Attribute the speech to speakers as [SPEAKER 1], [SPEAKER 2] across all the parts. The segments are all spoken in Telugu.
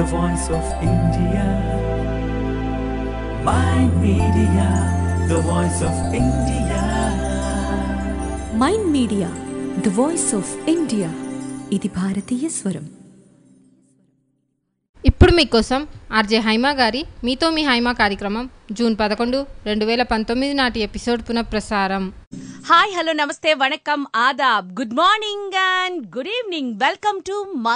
[SPEAKER 1] the voice of India. My media, the voice of India.
[SPEAKER 2] Mind Media the voice of India ఇది భారతీయ స్వరం
[SPEAKER 3] ఇప్పుడు మీకోసం ఆర్జే హైమా గారి మీతో మీ హైమా కార్యక్రమం జూన్ పదకొండు రెండు వేల పంతొమ్మిది నాటి ఎపిసోడ్ పునఃప్రసారం
[SPEAKER 4] హాయ్ హలో నమస్తే వణకం ఆదాబ్ good morning and good evening welcome to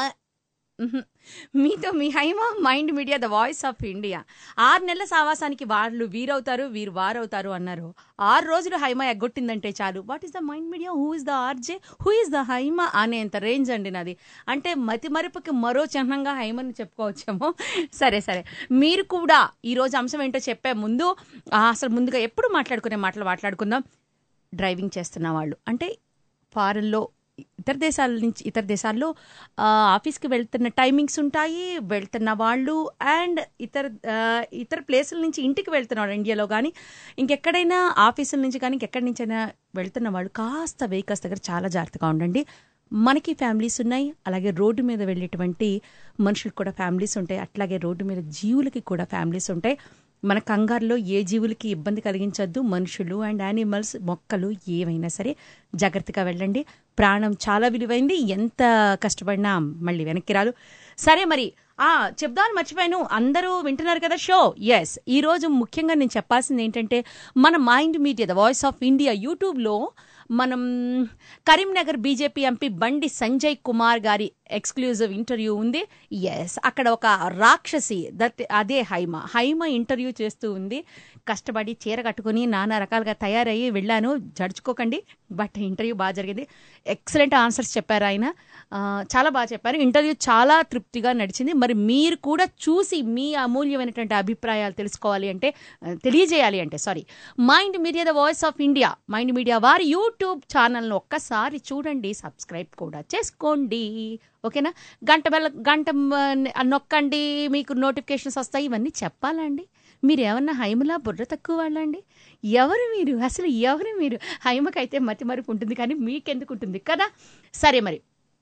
[SPEAKER 4] మీతో మీ Haima Mind Media the voice of India ఆరు నెలల సావాసానికి వాళ్ళు వీరవుతారు వీరు వారవుతారు అన్నారు ఆరు రోజులు హైమా ఎగ్గొట్టిందంటే చాలు what is the Mind Media who is the RJ who is the Haima అనేంత రేంజ్ అండి నాది అంటే మతి మరుపుకి మరో చిహ్నంగా హైమని చెప్పుకోవచ్చేమో సరే సరే మీరు కూడా ఈరోజు అంశం ఏంటో చెప్పే ముందు ఆ, అసలు ముందుగా ఎప్పుడు మాట్లాడుకునే మాటలు మాట్లాడుకుందాం డ్రైవింగ్ చేస్తున్న వాళ్ళు అంటే ఫారెన్లో ఇతర దేశాల నుంచి ఇతర దేశాల్లో ఆ, ఆఫీస్కి వెళ్తున్న టైమింగ్స్ ఉంటాయి వెళ్తున్న వాళ్ళు అండ్ ఇతర ఆ, ఇతర ప్లేసుల నుంచి ఇంటికి వెళ్తున్న వాళ్ళు ఇండియాలో కానీ ఇంకెక్కడైనా ఆఫీసుల నుంచి కానీ ఇంకెక్కడి నుంచైనా వెళ్తున్న వాళ్ళు కాస్త వెహికల్స్ దగ్గర చాలా జాగ్రత్తగా ఉండండి మనకి ఫ్యామిలీస్ ఉన్నాయి అలాగే రోడ్డు మీద వెళ్ళేటువంటి మనుషులకు కూడా ఫ్యామిలీస్ ఉంటాయి అట్లాగే రోడ్డు మీద జీవులకి కూడా ఫ్యామిలీస్ ఉంటాయి మన కంగారులో ఏ జీవులకి ఇబ్బంది కలిగించొద్దు మనుషులు అండ్ యానిమల్స్ మొక్కలు ఏవైనా సరే జాగ్రత్తగా వెళ్ళండి ప్రాణం చాలా విలువైంది ఎంత కష్టపడినా మళ్ళీ వెనక్కి రాదు సరే మరి ఆ చెప్దామని మర్చిపోయాను అందరూ వింటున్నారు కదా షో ఎస్ ఈ రోజు ముఖ్యంగా నేను చెప్పాల్సింది ఏంటంటే మన Mind Media the voice of India యూట్యూబ్లో మనం కరీంనగర్ బీజేపీ ఎంపీ బండి సంజయ్ కుమార్ గారి ఎక్స్క్లూజివ్ ఇంటర్వ్యూ ఉంది ఎస్ అక్కడ ఒక రాక్షసి దట్ అదే హైమ హైమ ఇంటర్వ్యూ చేస్తూ ఉంది కష్టపడి చీర కట్టుకుని నానా రకాలుగా తయారయ్యి వెళ్ళాను జడుచుకోకండి బట్ ఇంటర్వ్యూ బాగా జరిగింది ఎక్సలెంట్ ఆన్సర్స్ చెప్పారు ఆయన ఆ, చాలా బాగా చెప్పారు ఇంటర్వ్యూ చాలా తృప్తిగా నడిచింది మరి మీరు కూడా చూసి మీ అమూల్యమైనటువంటి అభిప్రాయాలు తెలుసుకోవాలి అంటే ఆ, తెలియజేయాలి అంటే sorry Mind Media the voice of India Mind Media వారి యూట్యూబ్ ఛానల్ను ఒక్కసారి చూడండి సబ్స్క్రైబ్ కూడా చేసుకోండి ఓకేనా గంట బెల్ల గంట మ- నొక్కండి మీకు నోటిఫికేషన్స్ వస్తాయి ఇవన్నీ చెప్పాలండి మీరు ఏమన్నా హైమలా బుర్ర తక్కువ వాళ్ళండి ఎవరు మీరు అసలు ఎవరు మీరు హైమకైతే మతి మరుపు ఉంటుంది కానీ మీకెందుకు ఉంటుంది కదా సరే మరి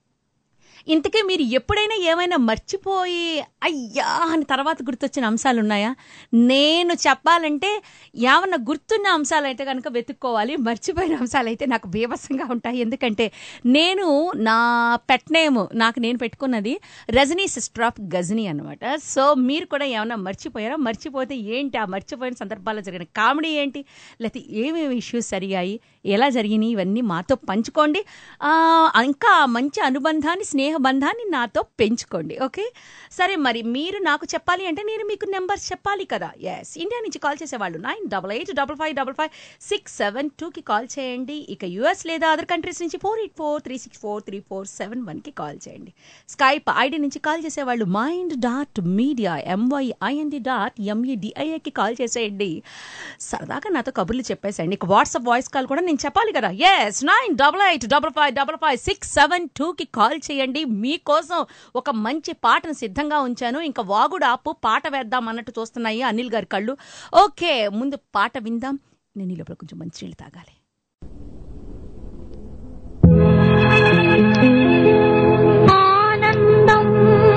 [SPEAKER 4] ఇంతకే మీరు ఎప్పుడైనా ఏమైనా మర్చిపోయి అయ్యా అని తర్వాత గుర్తొచ్చిన అంశాలు ఉన్నాయా నేను చెప్పాలంటే ఏమన్నా గుర్తున్న అంశాలు అయితే కనుక వెతుక్కోవాలి మర్చిపోయిన అంశాలు అయితే నాకు బీభత్సంగా ఉంటాయి ఎందుకంటే నేను నా పెట్ నేమ్ నాకు నేను పెట్టుకున్నది రజనీ సిస్టర్ ఆఫ్ గజనీ అనమాట సో మీరు కూడా ఏమైనా మర్చిపోయారా మర్చిపోతే ఏంటి ఆ మర్చిపోయిన సందర్భాల్లో జరిగిన కామెడీ ఏంటి లేకపోతే ఏమేమి ఇష్యూస్ జరిగాయి ఎలా జరిగినాయి ఇవన్నీ మాతో పంచుకోండి ఆ, ఇంకా మంచి అనుబంధాన్ని స్నేహ బంధాన్ని నాతో పెంచుకోండి ఓకే సరే మరి మీరు నాకు చెప్పాలి అంటే నేను మీకు నెంబర్స్ చెప్పాలి కదా ఎస్ ఇండియా నుంచి కాల్ చేసేవాళ్ళు nine double eight double five double five six seven టూకి కాల్ చేయండి ఇక యుఎస్ లేదా అదర్ కంట్రీస్ నుంచి four eight four three six four three four seven వన్కి కాల్ చేయండి స్కైప్ ఐడి నుంచి కాల్ చేసేవాళ్ళు mind dot media M Y I N D dot ఎంఈడిఐఏకి కాల్ చేసేయండి సరదాగా నాతో కబుర్లు చెప్పేసేయండి ఇక వాట్సాప్ వాయిస్ కాల్ కూడా నేను చెప్పాలి కదా yes nine double eight double five double five six seven టూకి కాల్ చేయండి మీకోసం ఒక మంచి పాటను సిద్ధంగా ఉంచాను ఇంకా వాగుడు ఆపు పాట వేద్దాం అన్నట్టు చూస్తున్నాయి అనిల్ గారి కళ్ళు ఓకే ముందు పాట విందాం నేను ఈ లోపల కొంచెం మంచి నీళ్ళు తాగాలి
[SPEAKER 5] ఆనందం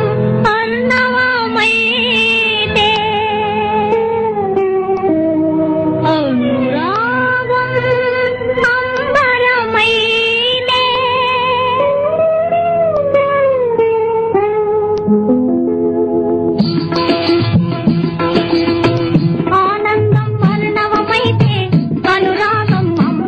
[SPEAKER 5] అర్ణవమైతే అనురాగం అంబరమైతే ఆనందం అర్ణవమైతే అనురాగం అంబరమైతే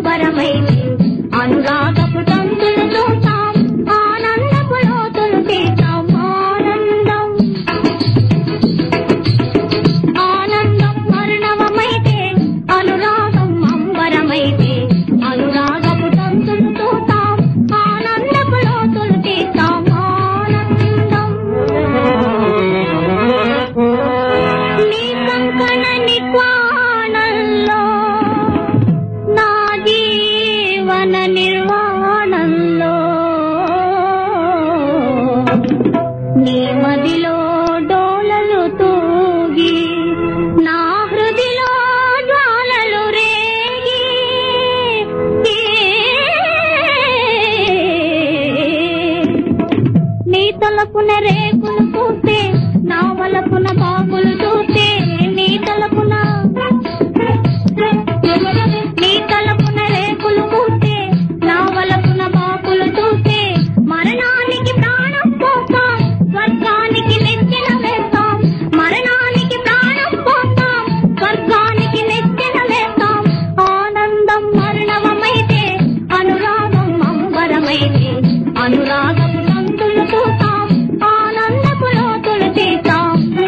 [SPEAKER 5] వలపున బాకులు చూస్తే నీ తలపున నీ తలపున రేకులు పూస్తే నా వలపున బాకులు చూస్తే మరణానికి ప్రాణం పోతాం స్వర్గానికి నెచ్చెన వేస్తాం మరణానికి ప్రాణం పోతాం స్వర్గానికి నెచ్చెన వేస్తాం ఆనందం మరణవమైతే అనురాగం అంబరమైతే అనురాగపు తంతులు చూస్తాం ఆనందపు లోతులు తీస్తాం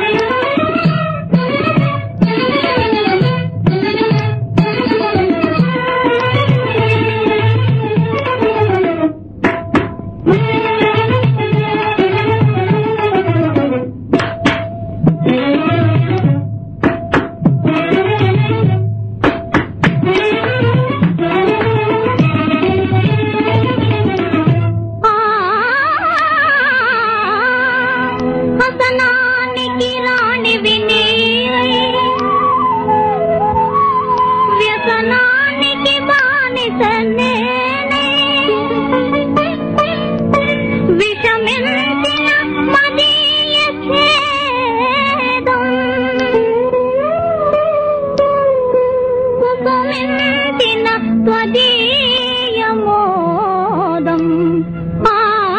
[SPEAKER 5] హసనానికి రాణివి నీవై వ్యసనానికి బానిస నేనే విషమించిన మదీయ ఛేదం కుసుమించిన త్వదీయ మోదం ఆ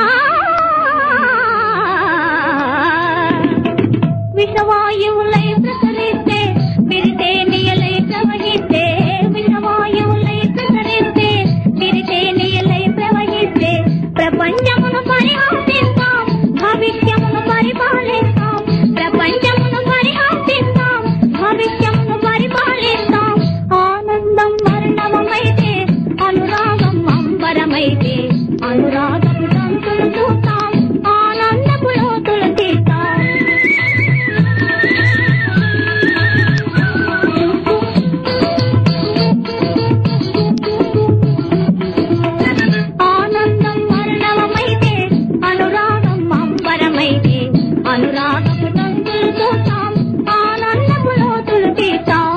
[SPEAKER 5] విషవాయువులై ప్రసరిస్తే విరితే నియలై ప్రవహిస్తే విషవాయువులై ప్రసరిస్తే విరితే నియలై ప్రవహిస్తే ప్రపంచమును పరిహాసిస్తాం భవిష్యమును పరిపాలిస్తాం ప్రపంచమును పరిహాసిస్తాం భవిష్యమును పరిపాలిస్తాం ఆనందం మరణమైతే అనురాగం అంబరమైతే అనురాగపు తంతులు చూస్తాం ఆనందపు లోతులు తీస్తాం ఆనందం మరణమైతే అనురాగం అంబరమైతే అనురాగపు తంతులు చూస్తాం ఆనందపు లోతులు తీస్తాం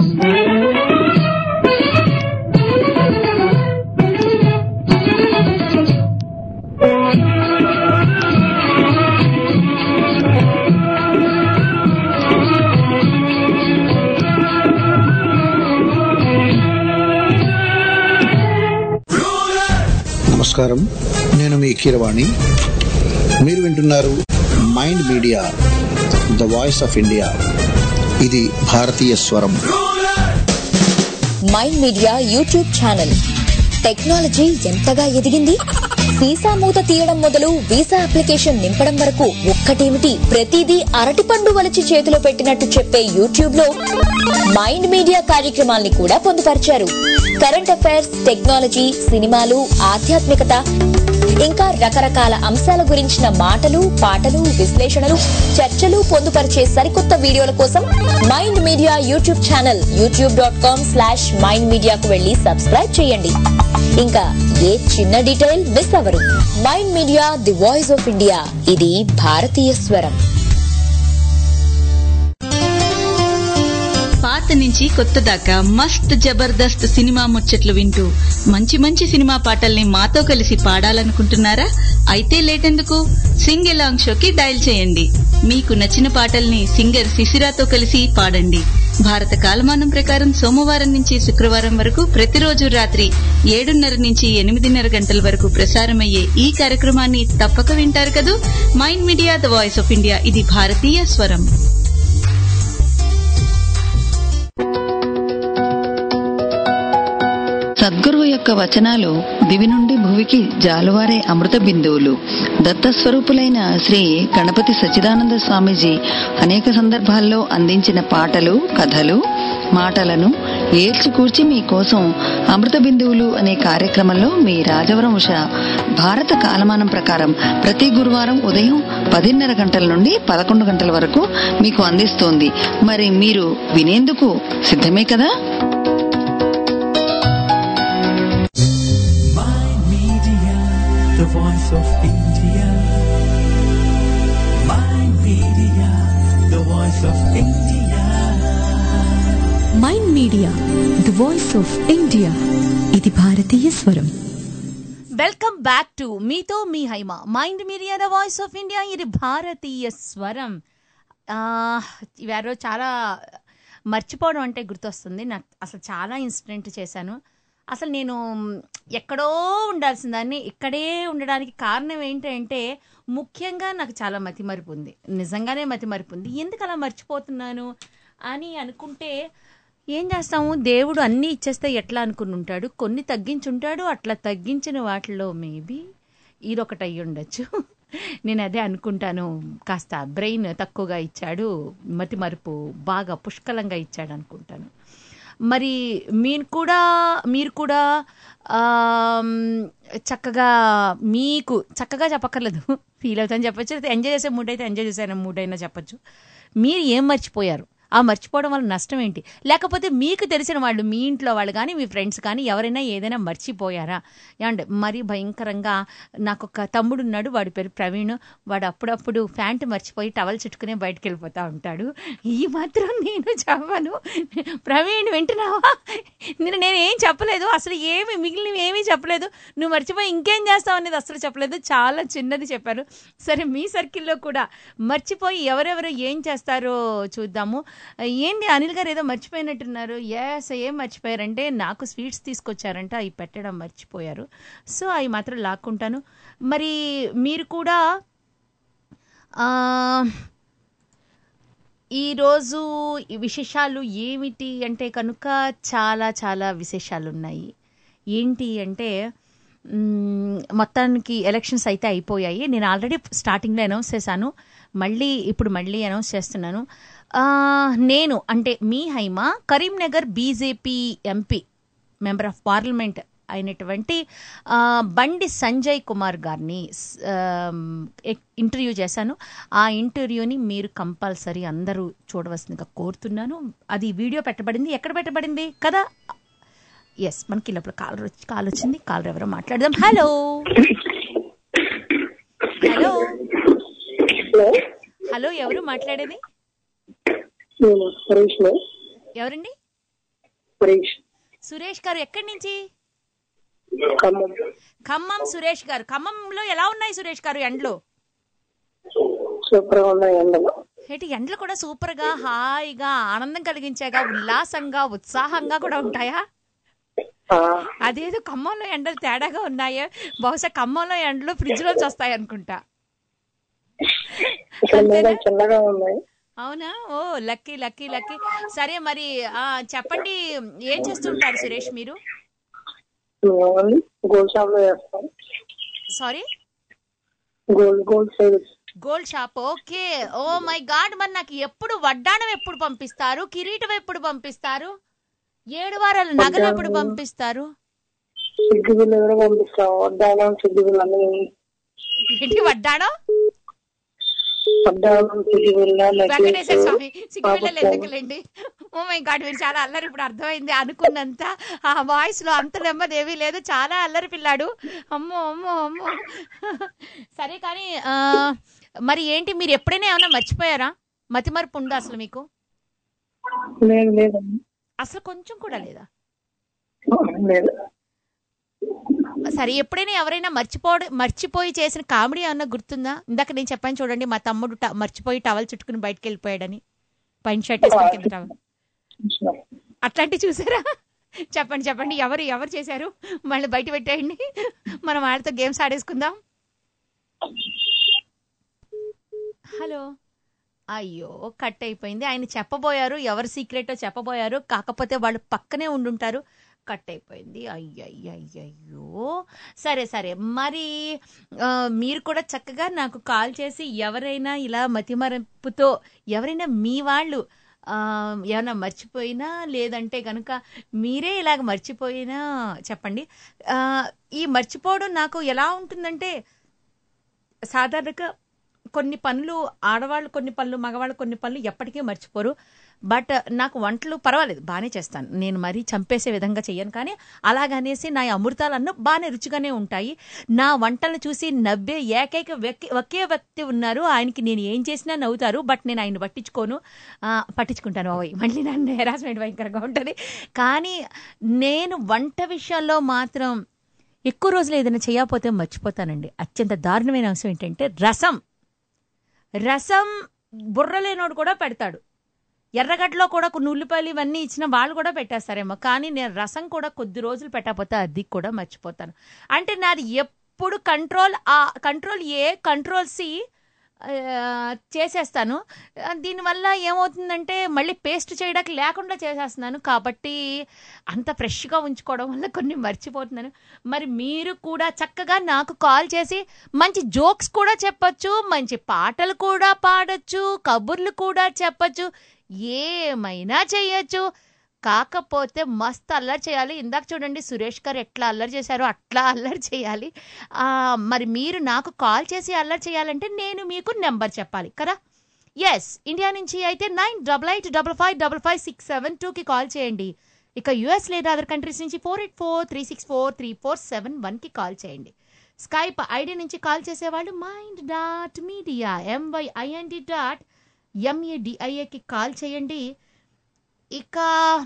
[SPEAKER 6] నమస్కారం నేను మీ కీరవాణి మీరు వింటున్నారు Mind Media the voice of India ఇది భారతీయ స్వరం
[SPEAKER 7] Mind Media YouTube channel technology ఎంతగా ఎదిగింది వీసా మూత తీయడం మొదలు వీసా అప్లికేషన్ నింపడం వరకు ఒక్కటేమిటి ప్రతిదీ అరటిపండు వలచి చేతిలో పెట్టినట్టు చెప్పే యూట్యూబ్ లో మైండ్ మీడియా కార్యక్రమాల్ని కూడా పొందుపరిచారు కరెంట్ అఫైర్స్ టెక్నాలజీ సినిమాలు ఆధ్యాత్మికత ఇంకా రకరకాల అంశాల గురించిన మాటలు పాటలు విశ్లేషణలు చర్చలు పొందుపరిచే సరికొత్త వీడియోల కోసం Mind Media YouTube channel YouTube dot com slash mind మీడియాకు వెళ్లి సబ్స్క్రైబ్ చేయండి ఇంకా ఏ చిన్న డీటెయిల్ మిస్ అవ్వరు Mind Media the voice of India ఇది భారతీయ స్వరం
[SPEAKER 8] పాత నుంచి కొత్త దాకా మస్త్ జబర్దస్త్ సినిమా ముచ్చట్లు వింటూ మంచి మంచి సినిమా పాటల్ని మాతో కలిసి పాడాలనుకుంటున్నారా అయితే లేటెందుకు సింగ్ ఎలాంగ్ షోకి డయల్ చేయండి మీకు నచ్చిన పాటల్ని సింగర్ శిశిరాతో కలిసి పాడండి భారత కాలమానం ప్రకారం సోమవారం నుంచి శుక్రవారం వరకు ప్రతిరోజు రాత్రి ఏడున్నర నుంచి ఎనిమిదిన్నర గంటల వరకు ప్రసారమయ్యే ఈ కార్యక్రమాన్ని తప్పక వింటారు కదూ Mind Media the voice of India ఇది భారతీయ స్వరం
[SPEAKER 9] సద్గురువు యొక్క వచనాలు దివి నుండి భువికి జాలువారే అమృత బిందువులు దత్తస్వరూపులైన శ్రీ గణపతి సచ్చిదానంద స్వామీజీ అనేక సందర్భాల్లో అందించిన పాటలు కథలు మాటలను ఏల్చికూర్చి మీకోసం అమృత బిందువులు అనే కార్యక్రమంలో మీ రాజవరం ఉష భారత కాలమానం ప్రకారం ప్రతి గురువారం ఉదయం పదిన్నర గంటల నుండి పదకొండు గంటల వరకు మీకు అందిస్తోంది మరి మీరు వినేందుకు సిద్ధమే కదా
[SPEAKER 1] Mind Media, the voice of India. Mind Media, the voice of India.
[SPEAKER 2] Mind Media the voice of India ఇది భారతీయ స్వరం
[SPEAKER 4] వెల్కమ్ బ్యాక్ టు మీతో మీ Haima Mind Media the voice of India ఇది భారతీయ స్వరం ఆ, ఇవాళ చాలా మర్చిపోవడం అంటే గుర్తొస్తుంది నాకు అసలు చాలా ఇన్సిడెంట్ చేశాను అసలు నేను ఎక్కడో ఉండాల్సిన దాన్ని ఇక్కడే ఉండడానికి కారణం ఏంటంటే ముఖ్యంగా నాకు చాలా మతిమరుపు ఉంది నిజంగానే మతిమరుపు ఉంది ఎందుకు అలా మర్చిపోతున్నాను అని అనుకుంటే ఏం చేస్తాము దేవుడు అన్నీ ఇచ్చేస్తే ఎట్లా అనుకుని ఉంటాడు కొన్ని తగ్గించుంటాడు అట్లా తగ్గించిన వాటిలో మేబీ ఇదొకటి అయ్యి ఉండొచ్చు నేను అదే అనుకుంటాను కాస్త బ్రెయిన్ తక్కువగా ఇచ్చాడు మతి మరుపు బాగా పుష్కలంగా ఇచ్చాడు అనుకుంటాను మరి మీరు కూడా మీరు కూడా ఆమ్, చక్కగా మీకు చక్కగా చెప్పక్కర్లేదు ఫీల్ అవుతాను చెప్పచ్చు అయితే ఎంజాయ్ చేసే మూడ్ అయితే ఎంజాయ్ చేసే మూడ్ అయినా చెప్పచ్చు మీరు ఏం మర్చిపోయారు ఆ మర్చిపోవడం వల్ల నష్టం ఏంటి లేకపోతే మీకు తెలిసిన వాళ్ళు మీ ఇంట్లో వాళ్ళు కానీ మీ ఫ్రెండ్స్ కానీ ఎవరైనా ఏదైనా మర్చిపోయారా ఏమంటే మరీ భయంకరంగా నాకు ఒక తమ్ముడు ఉన్నాడు వాడి పేరు ప్రవీణ్ వాడు అప్పుడప్పుడు ప్యాంట్ మర్చిపోయి టవల్ చుట్టుకునే బయటకు వెళ్ళిపోతూ ఉంటాడు ఈ మాత్రం నేను చెప్పను ప్రవీణ్ వింటున్నావా నేను నేను ఏం చెప్పలేదు అసలు ఏమి మిగిలినవి ఏమీ చెప్పలేదు నువ్వు మర్చిపోయి ఇంకేం చేస్తావు అనేది అసలు చెప్పలేదు చాలా చిన్నది చెప్పారు సరే మీ సర్కిల్లో కూడా మర్చిపోయి ఎవరెవరు ఏం చేస్తారో చూద్దాము ఏంటి అనిల్ గారు ఏదో మర్చిపోయినట్టున్నారు ఎస్ ఏం మర్చిపోయారంటే నాకు స్వీట్స్ తీసుకొచ్చారంట అవి పెట్టడం మర్చిపోయారు సో అవి మాత్రం లాక్కుంటాను మరి మీరు కూడా ఆ, ఈరోజు ఈ విశేషాలు ఏమిటి అంటే కనుక చాలా చాలా విశేషాలు ఉన్నాయి ఏంటి అంటే మ్మ్, మొత్తానికి ఎలక్షన్స్ అయితే అయిపోయాయి నేను ఆల్రెడీ స్టార్టింగ్లో అనౌన్స్ చేశాను మళ్ళీ ఇప్పుడు మళ్ళీ అనౌన్స్ చేస్తున్నాను ఆ, నేను అంటే మీ Haima Karimnagar BJP MP member of parliament అయినటువంటి ఆ, బండి సంజయ్ కుమార్ గారిని స్- ఆమ్, ఎక్- ఇంటర్వ్యూ చేశాను ఆ ఇంటర్వ్యూని మీరు కంపల్సరీ అందరూ చూడవలసిందిగా కోరుతున్నాను అది వీడియో పెట్టబడింది ఎక్కడ పెట్టబడింది కదా ఎస్ మనకి లోపల కాల్ వచ్చి కాల్ వచ్చింది కాల్ ఎవరో మాట్లాడదాం హలో హలో హలో ఎవరు మాట్లాడేది
[SPEAKER 10] నేను హరీష్ ని.
[SPEAKER 4] ఎవరండి
[SPEAKER 10] హరీష్
[SPEAKER 4] సురేష్ గారు ఎక్కడి నుంచి
[SPEAKER 10] ఖమ్మం
[SPEAKER 4] ఖమ్మం సురేష్ గారు ఖమ్మంలో ఎలా ఉన్నాయి సురేష్ గారు ఎండలు
[SPEAKER 10] సూపర్ గా ఉన్నాయి ఎండలు
[SPEAKER 4] ఏంటి ఎండలు కూడా సూపర్ గా హాయిగా ఆనందం కలిగించేగా ఉల్లాసంగా ఉత్సాహంగా కూడా ఉంటాయా
[SPEAKER 10] ఆ,
[SPEAKER 4] అదేదో ఖమ్మంలో ఎండలు తేడాగా ఉన్నాయే బహుశా ఖమ్మంలో ఎండలు ఫ్రిడ్జ్ లోంచి వస్తాయి అనుకుంటా
[SPEAKER 10] ఇక్కడ మీద చిన్నగా ఉన్నాయి
[SPEAKER 4] అవునా ఓ లక్కీ లక్కీ లక్కీ సరే మరి ఆ, చెప్పండి ఏం చేస్తుంటారు సురేష్ మీరు
[SPEAKER 10] ఓన్లీ గోల్డ్ షాప్ లో చేస్తాం
[SPEAKER 4] sorry
[SPEAKER 10] gold gold sales
[SPEAKER 4] gold shop okay oh my god మరి నాకు ఎప్పుడు వడ్డాణం ఎప్పుడు పంపిస్తారు కిరీటం ఎప్పుడు పంపిస్తారు ఏడు వారాల నగలు ఎప్పుడు పంపిస్తారు
[SPEAKER 10] సిగ్గు బిల్లు కూడా పంపిస్తాం వడ్డానం సిగ్గు బిల్లు అన్ని
[SPEAKER 4] ఏంటి వడ్డాణం
[SPEAKER 10] వడ్డానం సిగ్గు బిల్ల
[SPEAKER 4] వెంకటేశ్వర స్వామి సిగ్గుపిల్లలు ఎందుకులేండి ఓ మై గాడ్ మీరు చాలా అల్లరి ఇప్పుడు అర్థమైంది అనుకున్నంత ఆ వాయిస్ లో అంత నెమ్మది ఏమీ లేదు చాలా అల్లరి పిల్లాడు అమ్మో అమ్మో అమ్మో సరే కానీ ఆ, మరి ఏంటి మీరు ఎప్పుడైనా ఏమైనా మర్చిపోయారా మతిమరుపు ఉందా అసలు మీకు
[SPEAKER 10] లేదు లేదు
[SPEAKER 4] అసలు కొంచెం కూడా లేదా
[SPEAKER 10] లేదు
[SPEAKER 4] సరే ఎప్పుడైనా ఎవరైనా మర్చిపోవడం మర్చిపోయి చేసిన కామెడీ ఏమన్నా గుర్తుందా ఇందాక నేను చెప్పాను చూడండి మా తమ్ముడు ట- మర్చిపోయి టవల్ చుట్టుకుని బయటకు వెళ్ళిపోయాడని పైన షర్ట్ వేసుకుని కింద టవల్ అట్లాంటివి చూసారా చెప్పండి చెప్పండి ఎవరు ఎవరు చేశారు మళ్ళీ బయట పెట్టేయండి మనం వాళ్ళతో గేమ్స్ ఆడేసుకుందాం హలో అయ్యో కట్ అయిపోయింది ఆయన చెప్పబోయారు ఎవరు సీక్రెటో చెప్పబోయారు కాకపోతే వాళ్ళు పక్కనే ఉండుంటారు కట్ అయిపోయింది అయ్యయ్యయ్యో సరే సరే మరి ఆ, మీరు కూడా చక్కగా నాకు కాల్ చేసి ఎవరైనా ఇలా మతిమరపుతో ఎవరైనా మీ వాళ్ళు ఆ, ఏమైనా మర్చిపోయినా లేదంటే కనుక మీరే ఇలాగ మర్చిపోయినా చెప్పండి ఆ, ఈ మర్చిపోవడం నాకు ఎలా ఉంటుందంటే సాధారణంగా కొన్ని పనులు ఆడవాళ్ళు కొన్ని పనులు మగవాళ్ళు కొన్ని పనులు ఎప్పటికీ మర్చిపోరు బట్ నాకు వంటలు పర్వాలేదు బాగానే చేస్తాను నేను మరీ చంపేసే విధంగా చెయ్యను కానీ అలాగనేసి నా అమృతాలన్నీ బాగానే రుచిగానే ఉంటాయి నా వంటలు చూసి నవ్వే ఏకైక వ్యక్తి ఒకే వ్యక్తి ఉన్నారు ఆయనకి నేను ఏం చేసినా నవ్వుతారు బట్ నేను ఆయన పట్టించుకోను ఆ, పట్టించుకుంటాను ఓయ్ మళ్ళీ నన్ను హెరాస్మెంట్ భయంకరంగా ఉంటుంది కానీ నేను వంట విషయంలో మాత్రం ఎక్కువ రోజులు ఏదైనా చేయకపోతే మర్చిపోతానండి అత్యంత దారుణమైన అంశం ఏంటంటే రసం రసం బుర్ర లేనోడు కూడా పెడతాడు ఎర్రగడ్డలో కూడా కొన్ని ఉల్లిపాయలు ఇవన్నీ ఇచ్చిన వాళ్ళు కూడా పెట్టేస్తారేమో కానీ నేను రసం కూడా కొద్ది రోజులు పెట్టకపోతే అది కూడా మర్చిపోతాను అంటే నాది ఎప్పుడు కంట్రోల్ ఆ కంట్రోల్ ఏ కంట్రోల్ సి చేసేస్తాను ఆ, దీనివల్ల ఏమవుతుందంటే మళ్ళీ పేస్ట్ చేయడానికి లేకుండా చేసేస్తున్నాను కాబట్టి అంత ఫ్రెష్గా ఉంచుకోవడం వల్ల కొన్ని మర్చిపోతున్నాను మరి మీరు కూడా చక్కగా నాకు కాల్ చేసి మంచి జోక్స్ కూడా చెప్పొచ్చు మంచి పాటలు కూడా పాడొచ్చు కబుర్లు కూడా చెప్పొచ్చు ఏమైనా చేయొచ్చు కాకపోతే మస్తు అల్లరి చేయాలి ఇందాక చూడండి సురేష్ గారు ఎట్లా అల్లరి చేశారో అట్లా అల్లరి చేయాలి ఆ, మరి మీరు నాకు కాల్ చేసి అల్లరి చేయాలంటే నేను మీకు నెంబర్ చెప్పాలి కదా ఎస్ ఇండియా నుంచి అయితే nine double eight double five double five six seven టూకి కాల్ చేయండి ఇక యుఎస్ లేదా అదర్ కంట్రీస్ నుంచి four eight four three six four three four seven వన్కి కాల్ చేయండి స్కైప్ ఐడి నుంచి కాల్ చేసేవాళ్ళు mind dot media M Y I N D dot ఎంఏడిఐఏకి కాల్ చేయండి ఇక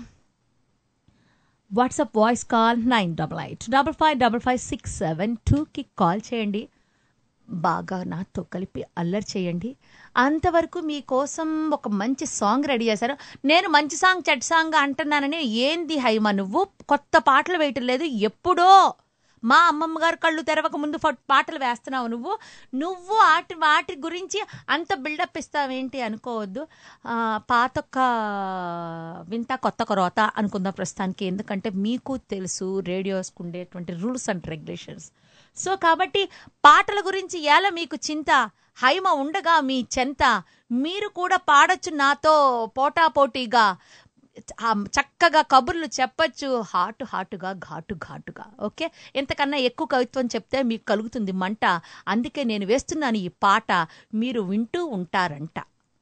[SPEAKER 4] WhatsApp voice call nine double eight double five double five six seven టూకి కాల్ చేయండి బాగా నాతో కలిపి అల్లరి చేయండి అంతవరకు మీకోసం ఒక మంచి సాంగ్ రెడీ చేశారు నేను మంచి సాంగ్ చెడ్ సాంగ్ అంటున్నానని ఏంది హైమా నువ్వు కొత్త పాటలు వేయటం లేదు ఎప్పుడో మా అమ్మమ్మ గారు కళ్ళు తెరవక ముందు ఫ- పాటలు వేస్తున్నావు నువ్వు నువ్వు వాటి వాటి గురించి అంత బిల్డప్ ఇస్తావేంటి అనుకోవద్దు ఆ, పాతొక్క వింత కొత్త కొరత అనుకుందాం ప్రస్తుతానికి ఎందుకంటే మీకు తెలుసు రేడియోస్కి ఉండేటువంటి రూల్స్ అండ్ రెగ్యులేషన్స్ సో కాబట్టి పాటల గురించి ఎలా మీకు చింత హైమ ఉండగా మీ చెంత మీరు కూడా పాడొచ్చు నాతో పోటాపోటీగా ఆ, చక్కగా కబుర్లు చెప్పొచ్చు హాటు హాటుగా ఘాటు ఘాటుగా ఓకే ఎంతకన్నా ఎక్కువ కవిత్వం చెప్తే మీకు కలుగుతుంది మంట అందుకే నేను వేస్తున్నాను ఈ పాట మీరు వింటూ ఉంటారంట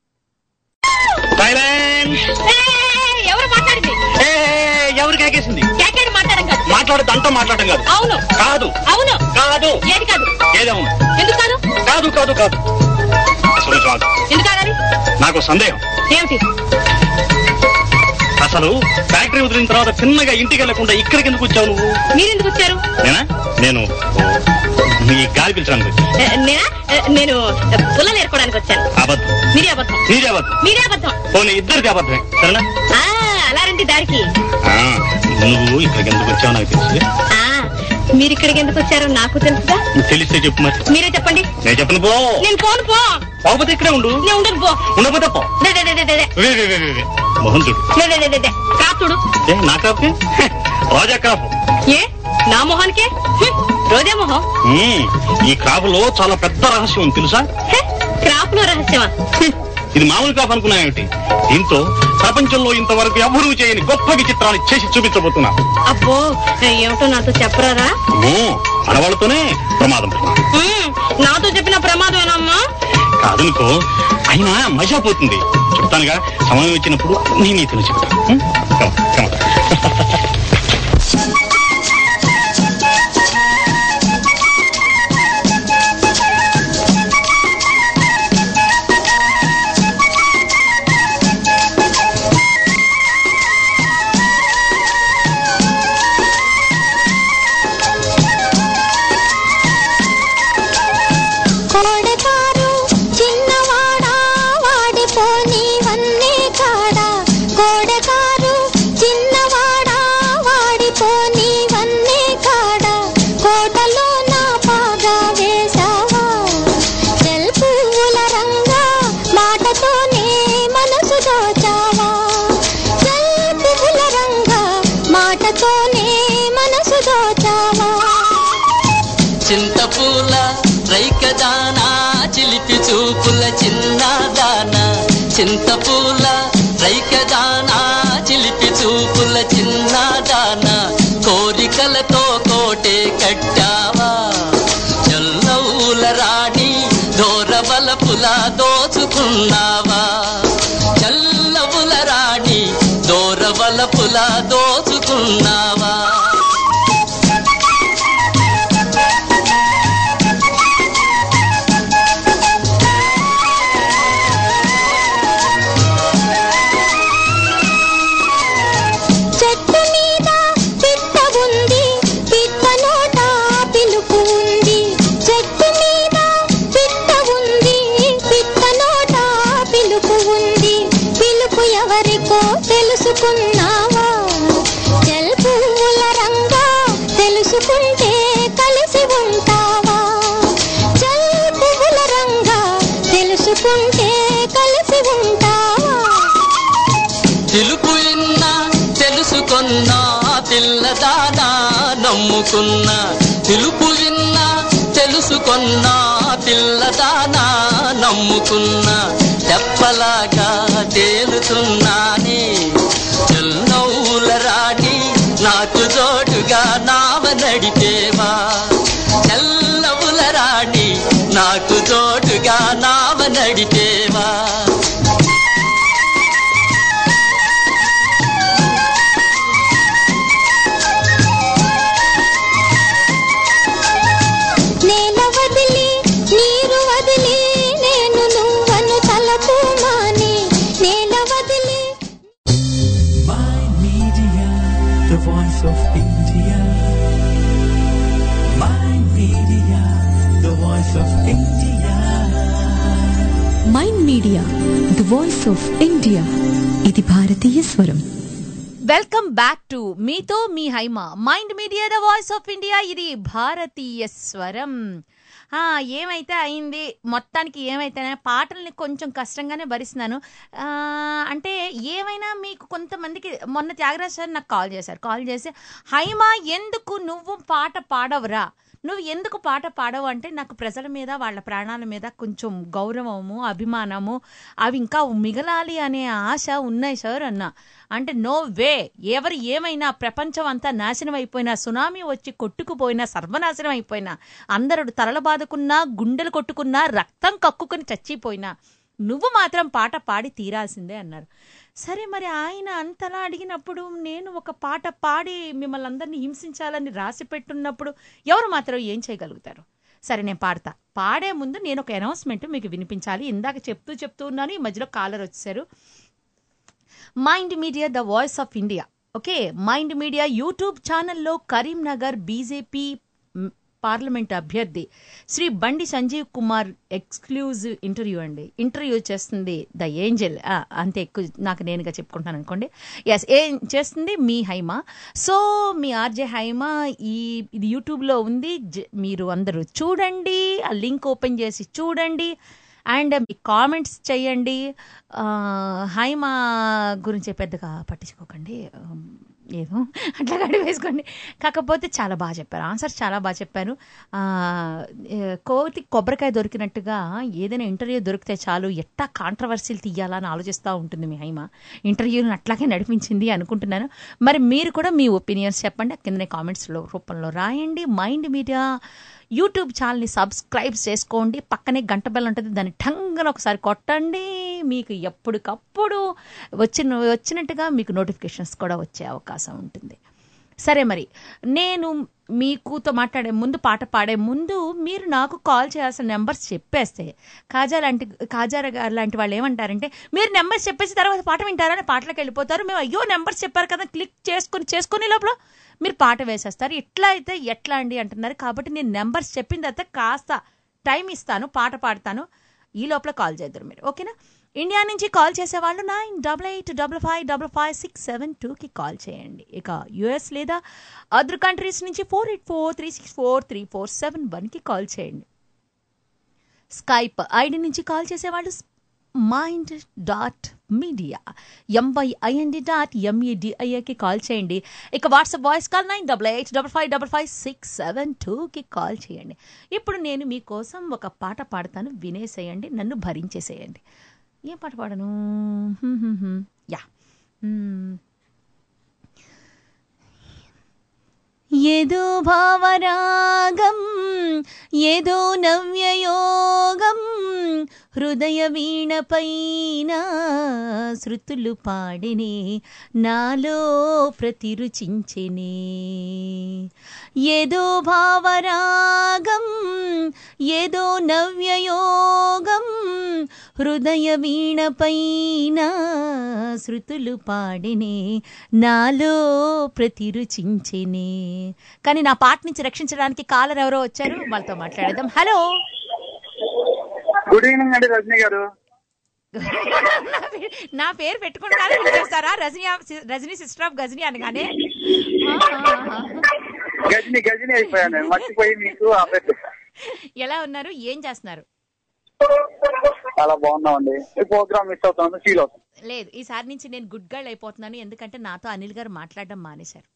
[SPEAKER 11] ఎవరు మాట్లాడింది
[SPEAKER 12] ఎవరు కేకేసింది
[SPEAKER 11] కేకేడు మాట్లాడడం కాదు
[SPEAKER 12] మాట్లాడదు అంతా మాట్లాడడం కాదు
[SPEAKER 11] అవును
[SPEAKER 12] కాదు
[SPEAKER 11] అవును
[SPEAKER 12] కాదు
[SPEAKER 11] ఏది కాదు
[SPEAKER 12] ఏదేమన్నా
[SPEAKER 11] ఎందుకు కాదు
[SPEAKER 12] కాదు కాదు కాదు అసలు కాదు
[SPEAKER 11] ఎందుకు కాదని
[SPEAKER 12] నాకు సందేహం
[SPEAKER 11] ఏమిటి
[SPEAKER 12] అసలు ఫ్యాక్టరీ వదిలిన తర్వాత చిన్నగా ఇంటికి వెళ్లకుండా ఇక్కడికి ఎందుకు వచ్చావు నువ్వు
[SPEAKER 11] మీరెందుకు వచ్చారు
[SPEAKER 12] నేనా నేను మీ గాలి పిలిచడానికి వచ్చాను
[SPEAKER 11] ఏ, నేనా ఏ, నేను పుల్ల నేర్కోవడానికి వచ్చాను
[SPEAKER 12] అబద్ధం
[SPEAKER 11] మీరే అబద్ధం
[SPEAKER 12] నీదే అబద్ధం
[SPEAKER 11] మీరే అబద్ధం
[SPEAKER 12] పోనీ ఇద్దరికి అబద్ధమే సరేనా
[SPEAKER 11] ఆ, అలా రండి దారికి
[SPEAKER 12] ఆ, నువ్వు ఇక్కడికి ఎందుకు వచ్చావు నాకు తెలుసు
[SPEAKER 11] ఆ, మీరు ఇక్కడికి ఎందుకు వచ్చారో నాకు తెలుసుగా
[SPEAKER 12] తెలిస్తే చెప్పు మరి
[SPEAKER 11] మీరే చెప్పండి
[SPEAKER 12] నేను చెప్పను పో
[SPEAKER 11] నేను పోను పో
[SPEAKER 12] పోకపోతే ఇక్కడే ఉండు
[SPEAKER 11] నేను ఉండను పో
[SPEAKER 12] ఉండకపోతే పో
[SPEAKER 11] దే, దే, దే, దే, దే.
[SPEAKER 12] వే, వే, వే, వే, వే. మొహం చూడు
[SPEAKER 11] దే, దే, దే, దే, దే. కాపుడు
[SPEAKER 12] ఏ నా కాపుకే రాజా కాపు
[SPEAKER 11] ఏ నా మొహానికే హ్మ్, రోజా మొహం
[SPEAKER 12] మ్మ్. ఈ క్రాపులో చాలా పెద్ద రహస్యం ఉంది తెలుసా
[SPEAKER 11] హే, క్రాప్ లో రహస్యమా
[SPEAKER 12] ఇది మామూలు కాపు అనుకున్నాయేమిటి దీంతో ప్రపంచంలో ఇంతవరకు ఎవరూ చేయని గొప్ప విచిత్రాన్ని చేసి చూపించబోతున్నా
[SPEAKER 11] అబ్బో ఏమిటో నాతో చెప్పరారా
[SPEAKER 12] అమ్మో, ఆడవాళ్ళతోనే ప్రమాదం
[SPEAKER 11] హ్మ్, నాతో చెప్పిన ప్రమాదమేనమ్మా
[SPEAKER 12] కాదనుకో అయినా మజా పోతుంది చెప్తానుగా సమయం వచ్చినప్పుడు నీ నీతిని చెప్తాను మ్మ్? Come on, come on.
[SPEAKER 5] కోడకారు చిన్నవాడా వాడిపోని వన్నే కాడా కోడకారు చిన్నవాడా వాడిపోని వన్నే కాడా కోటలో నా పాగా వేశావా చెల్పుల రంగా మాటతోనే మనసు దోచావా చెల్పుల రంగా మాటతోనే మనసు దోచావా
[SPEAKER 13] చింతపూల రైకదానా చిలిపి చూపుల చిన్నదానా చింతపూల రైకదానా చిలిపి చూపుల చిన్నదానా కోరికలతో కోటే కట్టావా చల్లవుల రాణి దోరబలపుల దోచుకున్నావా చల్లవుల రాణి దోరబలపుల దోచుకున్నావా
[SPEAKER 5] చెట్టు మీద పిట్ట ఉంది పిట్ట నోట పిలుపు ఉంది చెట్టు మీద పిట్ట ఉంది పిట్ట నోట పిలుపు తెలుపు ఎవరికో తెలుసుకున్నావా చెల్ పువ్వుల రంగా తెలుసుకుంటే కలిసి ఉంటావా చెల్ పువ్వుల రంగా తెలుసుకుంటే కలిసి ఉంటావా
[SPEAKER 13] తెలుపు విన్నా తెలుసుకున్నా పిల్లదానా నమ్ముకున్నా తెలుపు విన్నా తెలుసుకున్నా పిల్లదానా నమ్ముకున్నా తెప్పలాగా తేలుతున్నానే చెల్లవుల రాణి నాకు జోడుగా నావ నడిపేవా చెల్లవుల రాణి నాకు జోడుగా నావ నడిపేవా
[SPEAKER 5] నేల వదిలి నీరు వదిలి నేను నువ్వను తలపు మాని నేల వదిలి
[SPEAKER 1] My media, the voice of India. My media, the voice of India.
[SPEAKER 2] Mind Media the voice of India ఇది భారతీయ స్వరం
[SPEAKER 4] వెల్కమ్ బ్యాక్ టు మీతో మీ Haima Mind Media the voice of India ఇది భారతీయ స్వరం ఆ, ఏమైతే అయింది మొత్తానికి ఏమైతే పాటల్ని కొంచెం కష్టంగానే భరిస్తున్నాను ఆ, అంటే ఏమైనా మీకు కొంతమందికి మొన్న త్యాగరాజ్ సార్ నాకు కాల్ చేశారు కాల్ చేసి హైమా ఎందుకు నువ్వు పాట పాడవురా నువ్వు ఎందుకు పాట పాడవు అంటే నాకు ప్రజల మీద వాళ్ళ ప్రాణాల మీద కొంచెం గౌరవము అభిమానము అవి ఇంకా మిగలాలి అనే ఆశ ఉన్నాయి సార్ అన్న అంటే నో వే ఎవరు ఏమైనా ప్రపంచం అంతా నాశనం అయిపోయినా సునామీ వచ్చి కొట్టుకుపోయినా సర్వనాశనం అయిపోయినా అందరూ తలల బాదుకున్నా గుండెలు కొట్టుకున్నా రక్తం కక్కుకొని చచ్చిపోయినా నువ్వు మాత్రం పాట పాడి తీరాల్సిందే అన్నారు సరే మరి ఆయన అంతలా అడిగినప్పుడు నేను ఒక పాట పాడి మిమ్మల్ని అందరినీ హింసించాలని రాసి పెట్టున్నప్పుడు ఎవరు మాత్రం ఏం చేయగలుగుతారు సరే నేను పాడతా పాడే ముందు నేను ఒక అనౌన్స్మెంట్ మీకు వినిపించాలి ఇందాక చెప్తూ చెప్తూ ఉన్నాను ఈ మధ్యలో కాలర్ వచ్చారు Mind Media the voice of India okay Mind Media YouTube ఛానల్లో కరీంనగర్ బీజేపీ మ్, పార్లమెంట్ అభ్యర్థి శ్రీ బండి సంజీవ్ కుమార్ ఎక్స్క్లూజివ్ ఇంటర్వ్యూ అండి ఇంటర్వ్యూ చేస్తుంది ద ఏంజల్ ఆ, అంతే ఎక్కువ నాకు నేనుగా చెప్పుకుంటాను అనుకోండి ఎస్ ఏం చేస్తుంది మీ హైమ సో మీ ఆర్జే హైమ ఈ ఇది యూట్యూబ్లో ఉంది జ- మీరు అందరూ చూడండి ఆ లింక్ ఓపెన్ చేసి చూడండి అండ్ మీ కామెంట్స్ చేయండి ఆ, హైమా గురించి పెద్దగా పట్టించుకోకండి ఉమ్, ఏదో అట్లా గడి వేసుకోండి కాకపోతే చాలా బాగా చెప్పారు ఆన్సర్స్ చాలా బాగా చెప్పాను ఆ, ఏ, కోతి కొబ్బరికాయ దొరికినట్టుగా ఏదైనా ఇంటర్వ్యూ దొరికితే చాలు ఎట్టా కాంట్రవర్సీలు తీయాలని ఆలోచిస్తూ ఉంటుంది మీ హైమ ఇంటర్వ్యూని అట్లాగే నడిపించింది అనుకుంటున్నాను మరి మీరు కూడా మీ ఒపీనియన్స్ చెప్పండి ఆ కిందనే కామెంట్స్లో రూపంలో రాయండి మైండ్ మీడియా యూట్యూబ్ ఛానల్ని సబ్స్క్రైబ్ చేసుకోండి పక్కనే గంట బెల్ ఉంటుంది దాన్ని ఠంగన ఒకసారి కొట్టండి మీకు ఎప్పటికప్పుడు వచ్చిన వచ్చినట్టుగా మీకు నోటిఫికేషన్స్ కూడా వచ్చే అవకాశం ఉంటుంది సరే మరి నేను మీకుతో మాట్లాడే ముందు పాట పాడే ముందు మీరు నాకు కాల్ చేయాల్సిన నెంబర్స్ చెప్పేస్తే కాజా లాంటి కాజా గారు లాంటి వాళ్ళు ఏమంటారంటే మీరు నెంబర్స్ చెప్పేసి తర్వాత పాట వింటారని పాటలకు వెళ్ళిపోతారు మేము అయ్యో నెంబర్స్ చెప్పారు కదా క్లిక్ చేసుకొని చేసుకునే లోపల మీరు పాట వేసేస్తారు ఇట్లా అయితే ఎట్లా అండి అంటున్నారు కాబట్టి నేను నెంబర్స్ చెప్పిన తర్వాత కాస్త టైం ఇస్తాను పాట పాడతాను ఈ లోపల కాల్ చేద్దరు మీరు ఓకేనా ఇండియా నుంచి కాల్ చేసేవాళ్ళు nine double eight double five double five six seven టూకి కాల్ చేయండి ఇక యుఎస్ లేదా అదర్ కంట్రీస్ నుంచి four eight four three six four three four seven వన్కి కాల్ చేయండి స్కైప్ ఐడి నుంచి కాల్ చేసేవాళ్ళు mind dot media M Y I N D dot ఎంఈడిఐఏకి కాల్ చేయండి ఇక WhatsApp voice call nine double eight double five double five six seven టూకి కాల్ చేయండి ఇప్పుడు నేను మీకోసం ఒక పాట పాడతాను వినేసేయండి నన్ను భరించేసేయండి ఏం పాట పాడను హ్మ్ హ్మ్ హ్మ్. యా మ్మ్. ఏదో భావరాగం ఏదో నవ్యయోగం హృదయ వీణపైన శృతులు పాడినే నాలో ప్రతిరుచించెనే ఏదో భావరాగం ఏదో నవ్యయోగం హృదయ వీణపైన శృతులు పాడినే నాలో ప్రతిరుచించెనే కానీ నా పాట నుంచి రక్షించడానికి కాలర్ ఎవరో వచ్చారు వాళ్ళతో మాట్లాడేద్దాం హలో
[SPEAKER 10] గుడ్ ఈవినింగ్ అండి రజనీ గారు
[SPEAKER 4] నా పే- నా పేరు పెట్టుకుంటారా పిలిచేస్తారా రజనీ రజనీ సిస్టర్ ఆఫ్ గజనీ అనగానే ఆహా.
[SPEAKER 14] గజని గజని అయిపోయాను నేను. మర్చిపోయి మీకు ఆ పేరు
[SPEAKER 4] ఎలా ఉన్నారు ఏం చేస్తున్నారు
[SPEAKER 14] చాలా బాగున్నామండి ఈ ప్రోగ్రామ్ మిస్ అవుతాను ఫీల్ అవుతాను
[SPEAKER 4] లేదు ఈసారి నుంచి నేను గుడ్ గర్ల్ అయిపోతున్నాను ఎందుకంటే నాతో అనిల్ గారు మాట్లాడడం మానేశారు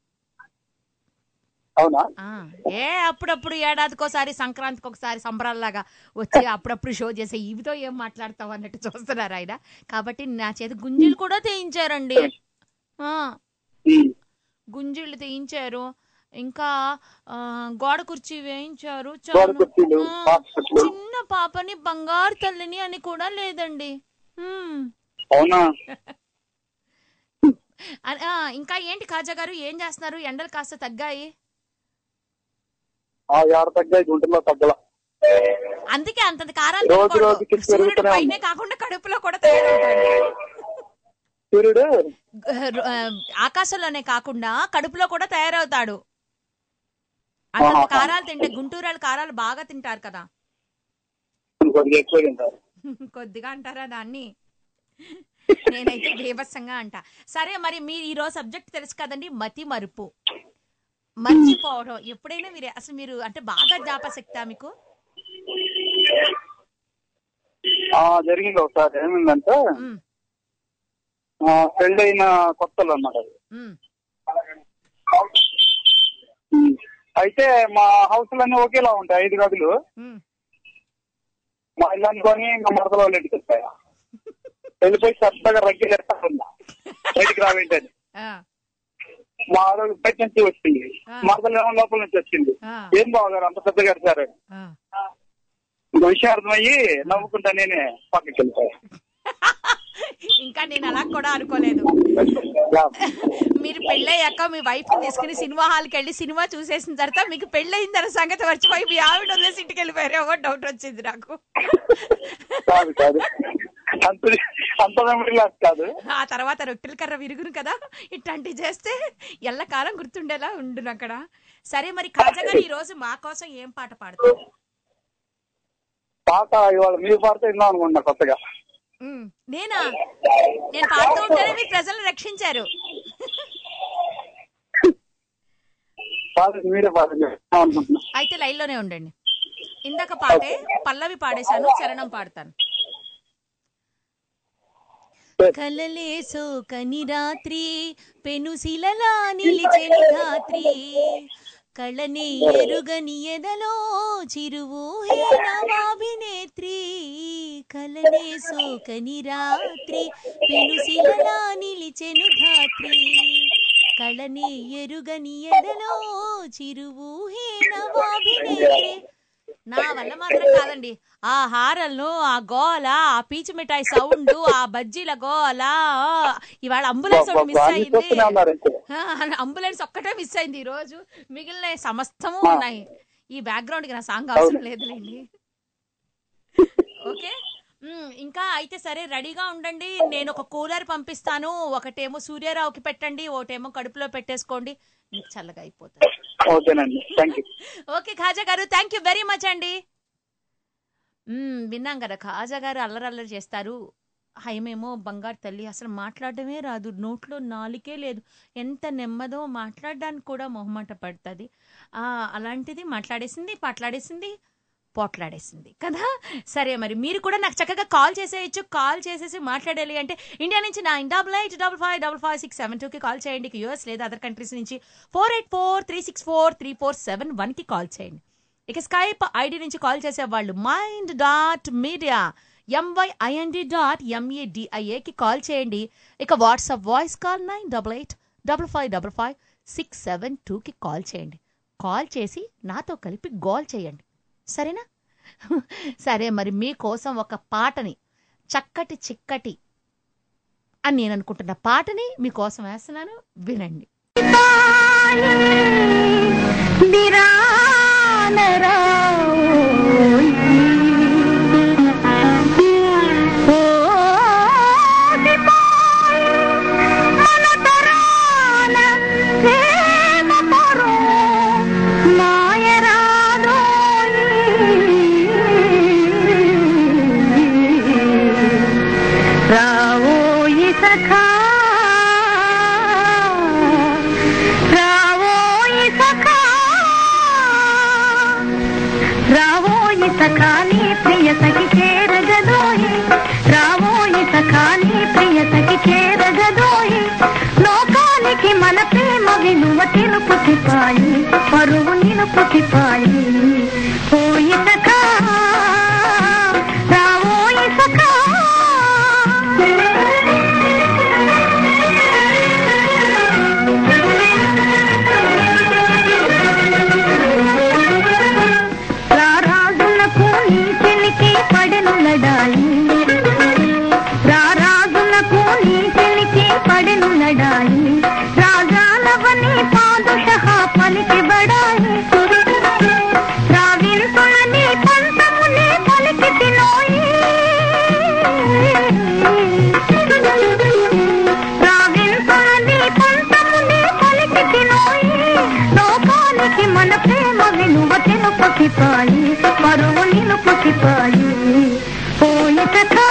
[SPEAKER 14] అవునా
[SPEAKER 4] ఆ, ఏ అప్పుడప్పుడు ఏడాదికోసారి సంక్రాంతికి ఒకసారి సంబరాల్లాగా వచ్చి అప్పుడప్పుడు షో చేసే ఇవితో ఏం మాట్లాడతావు అన్నట్టు చూస్తున్నారు ఆయన కాబట్టి నా చేత గుంజీలు కూడా తీయించారండి ఆ, గుంజీళ్ళు తీయించారు ఇంకా ఆ, గోడ కుర్చీ వేయించారు
[SPEAKER 14] గోడ
[SPEAKER 4] చాలు.
[SPEAKER 14] కుర్చీలు,
[SPEAKER 4] ఆ,
[SPEAKER 14] పాత కుర్చీలు.
[SPEAKER 4] చిన్న పాపని బంగారు తల్లిని అని కూడా లేదండి హ్మ్.
[SPEAKER 14] అవునా
[SPEAKER 4] అ- ఆ, ఇంకా ఏంటి కాజా గారు ఏం చేస్తున్నారు ఎండలు కాస్త తగ్గాయి
[SPEAKER 14] ఆ యాడ తగ్గాయి గుంటలో తగ్గల
[SPEAKER 4] అందుకే అంతంత కారాలు
[SPEAKER 14] రోజు
[SPEAKER 4] తినకూడదు.
[SPEAKER 14] రోజుకి
[SPEAKER 4] సూర్యుడు
[SPEAKER 14] పెరుగుతూనే
[SPEAKER 4] పైనే కాకుండా కడుపులో కూడా తయారవుతాడు
[SPEAKER 14] సూర్యుడు
[SPEAKER 4] ఆ, ఆకాశంలోనే కాకుండా కడుపులో కూడా తయారవుతాడు అంతంత
[SPEAKER 14] ఆహా.
[SPEAKER 4] కారాలు తింటే గుంటూరాలు కారాలు బాగా తింటారు కదా
[SPEAKER 14] కొద్దిగా ఎక్కువ తింటారు
[SPEAKER 4] కొద్దిగా అంటారా దాన్ని నేనైతే బీభత్సంగా అంట సరే మరి మీరు ఈ రోజు సబ్జెక్ట్ తెలుసు కదండి మతి మరుపు మర్చిపోవడం ఎప్పుడైనా మీరు అసలు మీరు అంటే బాగా జ్ఞాపశక్తా మీకు
[SPEAKER 14] ఆ జరిగింది ఒకసారి ఏమైందంటే
[SPEAKER 4] ఉమ్,
[SPEAKER 14] ఆ, పెళ్ళైన కొత్తలు అన్నమాట అది.
[SPEAKER 4] ఉమ్,
[SPEAKER 14] ఉమ్. అయితే మా హౌస్లన్నీ ఒకేలా ఉంటాయి ఐదు గదులు
[SPEAKER 4] ఉమ్.
[SPEAKER 14] మా ఇల్లు అనుకొని మా మరదల వాళ్ళ ఇంటికి వచ్చాయి వెళ్ళిపోయి సరదాగా రగ్గి ఉన్నా బయటికి రావేంటని
[SPEAKER 4] ఆ,
[SPEAKER 14] మా ఆరోగ్య బయట నుంచి వచ్చింది
[SPEAKER 4] ఆ.
[SPEAKER 14] మరదలు ఏమో లోపల నుంచి వచ్చింది
[SPEAKER 4] ఆ,
[SPEAKER 14] ఏం బావగారు అంత పెద్ద కడతారు
[SPEAKER 4] ఆ.
[SPEAKER 14] ఇంకో విషయం అర్థమయ్యి నవ్వుకుంటా నేనే పక్కకి వెళ్ళిపోయా
[SPEAKER 4] ఇంకా నేను అలా కూడా అనుకోలేదు మీరు పెళ్ళయ్యాక మీ వైఫ్ తీసుకుని సినిమా హాల్కి వెళ్ళి సినిమా చూసేసిన తర్వాత మీకు పెళ్ళయిందన్న సంగతి మర్చిపోయి మీ ఆవిడ వదిలేసి ఇంటికి వెళ్ళిపోయారు ఏమో డౌట్ వచ్చింది నాకు
[SPEAKER 14] కాదు కాదు అంత అంత మెమరీ లాస్ కాదు
[SPEAKER 4] ఆ తర్వాత రొట్టెల కర్ర విరుగును కదా ఇట్లాంటివి చేస్తే ఎల్లకాలం గుర్తుండేలా ఉండును అక్కడ సరే మరి కాజా గారు ఈ రోజు మా కోసం ఏం పాట పాడతారు
[SPEAKER 14] పాట ఇవాళ మీరు పాడితే విన్నాం అనుకుంటున్నా కొత్తగా
[SPEAKER 4] ఉమ్, నేనా నేను పాడుతూ ఉంటేనే మీరు ప్రజలను రక్షించారు
[SPEAKER 14] పాట మీరే పాడండి విన్నాం అనుకుంటున్నా
[SPEAKER 4] అయితే లైన్ లోనే ఉండండి ఇందాక పాటే పల్లవి పాడేశాను చరణం పాడతాను కలలే సోకని రాత్రి పెనుశిలలా నిలిచెని ధాత్రి కళని ఎరుగని ఎదలో చిరువు నవాభినేత్రి కలనే సోకని రాత్రి పెనుశిలలా నిలిచెను ధాత్రి కళని ఎరుగని ఎదలో చిరువు నవాభినేత్రి నా వల్ల మాత్రం కాదండి ఆ హారల్ను ఆ గోల ఆ పీచు మిఠాయి సౌండ్ ఆ బజ్జీల గోల ఇవాళ అంబులెన్స్ ఒకటి మిస్
[SPEAKER 14] అన్ని
[SPEAKER 4] అయింది
[SPEAKER 14] చూస్తూనే ఉన్నారు అయితే.
[SPEAKER 4] ఆ, అంబులెన్స్ ఒక్కటే మిస్ అయింది ఈ రోజు మిగిలిన సమస్తము ఉన్నాయి ఈ బ్యాక్గ్రౌండ్ కి నా సాంగ్ అవసరం లేదులేండి ఓకే మ్, ఇంకా అయితే సరే రెడీగా ఉండండి నేను ఒక కూలర్ పంపిస్తాను ఒకటేమో సూర్యారావుకి పెట్టండి ఒకటేమో కడుపులో పెట్టేసుకోండి మీకు చల్లగా అయిపోతుంది
[SPEAKER 14] ఓకేనండి థ్యాంక్ యూ
[SPEAKER 4] ఓకే ఖాజా గారు థ్యాంక్ యూ వెరీ మచ్ అండి మ్మ్, విన్నాం కదా ఖాజా గారు అల్లరల్లరి చేస్తారు హైమేమో బంగారు తల్లి అసలు మాట్లాడడమే రాదు నోట్లో నాలుకే లేదు ఎంత నెమ్మదో మాట్లాడడానికి కూడా మొహమాట పడుతుంది అలాంటిది మాట్లాడేసింది పాట్లాడేసింది పోట్లాడేసింది కదా సరే మరి మీరు కూడా నాకు చక్కగా కాల్ చేసేయచ్చు కాల్ చేసేసి మాట్లాడాలి అంటే ఇండియా నుంచి nine double eight double five double five six seven టూకి కాల్ చేయండి యూఎస్ లేదా అదర్ కంట్రీస్ నుంచి four eight four three six four three four seven వన్కి కాల్ చేయండి ఇక స్కైప్ ఐడి నుంచి కాల్ చేసే వాళ్ళు mind dot media M Y I N D dot ఎంఏడిఐఏకి కాల్ చేయండి ఇక WhatsApp voice call nine double eight double five double five six seven టూకి కాల్ చేయండి కాల్ చేసి నాతో కలిపి గోల్ చేయండి సరేనా సరే మరి మీకోసం ఒక పాటని చక్కటి చిక్కటి అని నేను అనుకుంటున్న పాటని మీకోసం వేస్తున్నాను వినండి
[SPEAKER 5] నాయరాదో
[SPEAKER 15] సఖాని ప్రియ సఖి చేరగదోయి రావోయి సఖాని ప్రియ సఖి చేరగదోయి లోకానికి మన ప్రేమ విలువ తెలుపు సిపాయి పరువు నిలుపు సిపాయి ఓయి సఖా రావోయి సఖా రారాజులకు నీ చెలికి పడెను లడాయి రారాజులకు నీ చెలికి పడెను లడాయి రాజాలవని పాదుషహ పలికి బడాయి రావింతులని పంతముని పలికి తినోయి రావింతులని పంతముని పలికి తినోయి లోకానికి మన ప్రేమ విలువ తెలుపు సిపాయి పరువు నిలుపు సిపాయి ఓయి సఖా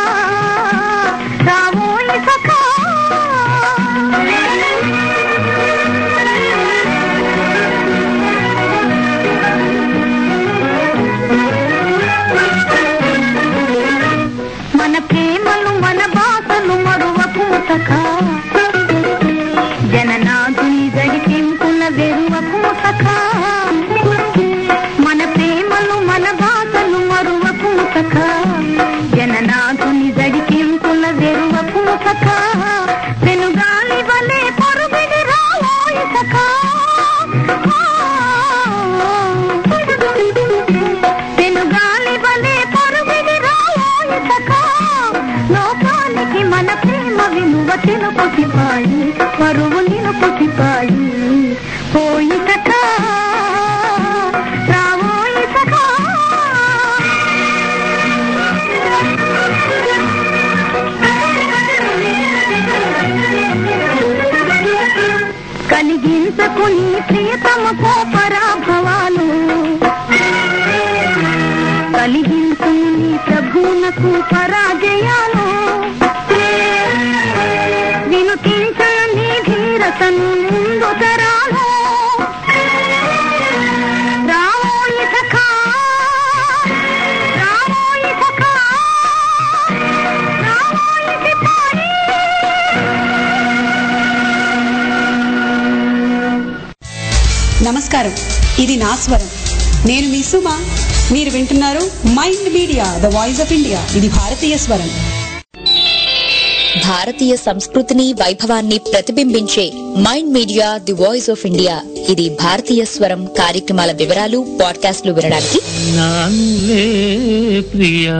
[SPEAKER 15] రావోయి సఖా మన ప్రేమలు మన బాసలు మరువకు సఖా జననాథుని గడిపింపుల వెరువకు సఖా మన ప్రేమలు మన బాసలు మరువకు సఖా జననాథుని గడిపింపుల వెరువకు సఖా వెనుగాలి వలె పరుగిడి రావోయి సఖా వెనుగాలి వలె పరుగిడి రావోయి సఖా లోకానికి మన ప్రేమ విలువ తెలుపు సిపాయి పరువు నిలుపు సిపాయి పోయి సఖా రావోయి సఖా కలిగించకు నీ ప్రియతమకు పరాభవాలు కలిగించు నీ ప్రభువునకు పరాజయాలు వినుతించను నీ ధీరతను ముందు తరాలు రావోయి సఖా రావోయి సఖా రావోయి సిపాయి
[SPEAKER 16] నమస్కారం ఇది నా స్వరం నేను మీ సుమ మీరు వింటున్నారు Mind Media the voice of India ఇది భారతీయ స్వరం
[SPEAKER 7] భారతీయ సంస్కృతిని వైభవాన్ని ప్రతిబింబించే Mind Media the voice of India ఇది భారతీయ స్వరం కార్యక్రమాల వివరాలు పాడ్కాస్ట్లు వినడానికి
[SPEAKER 17] నానులే ప్రియా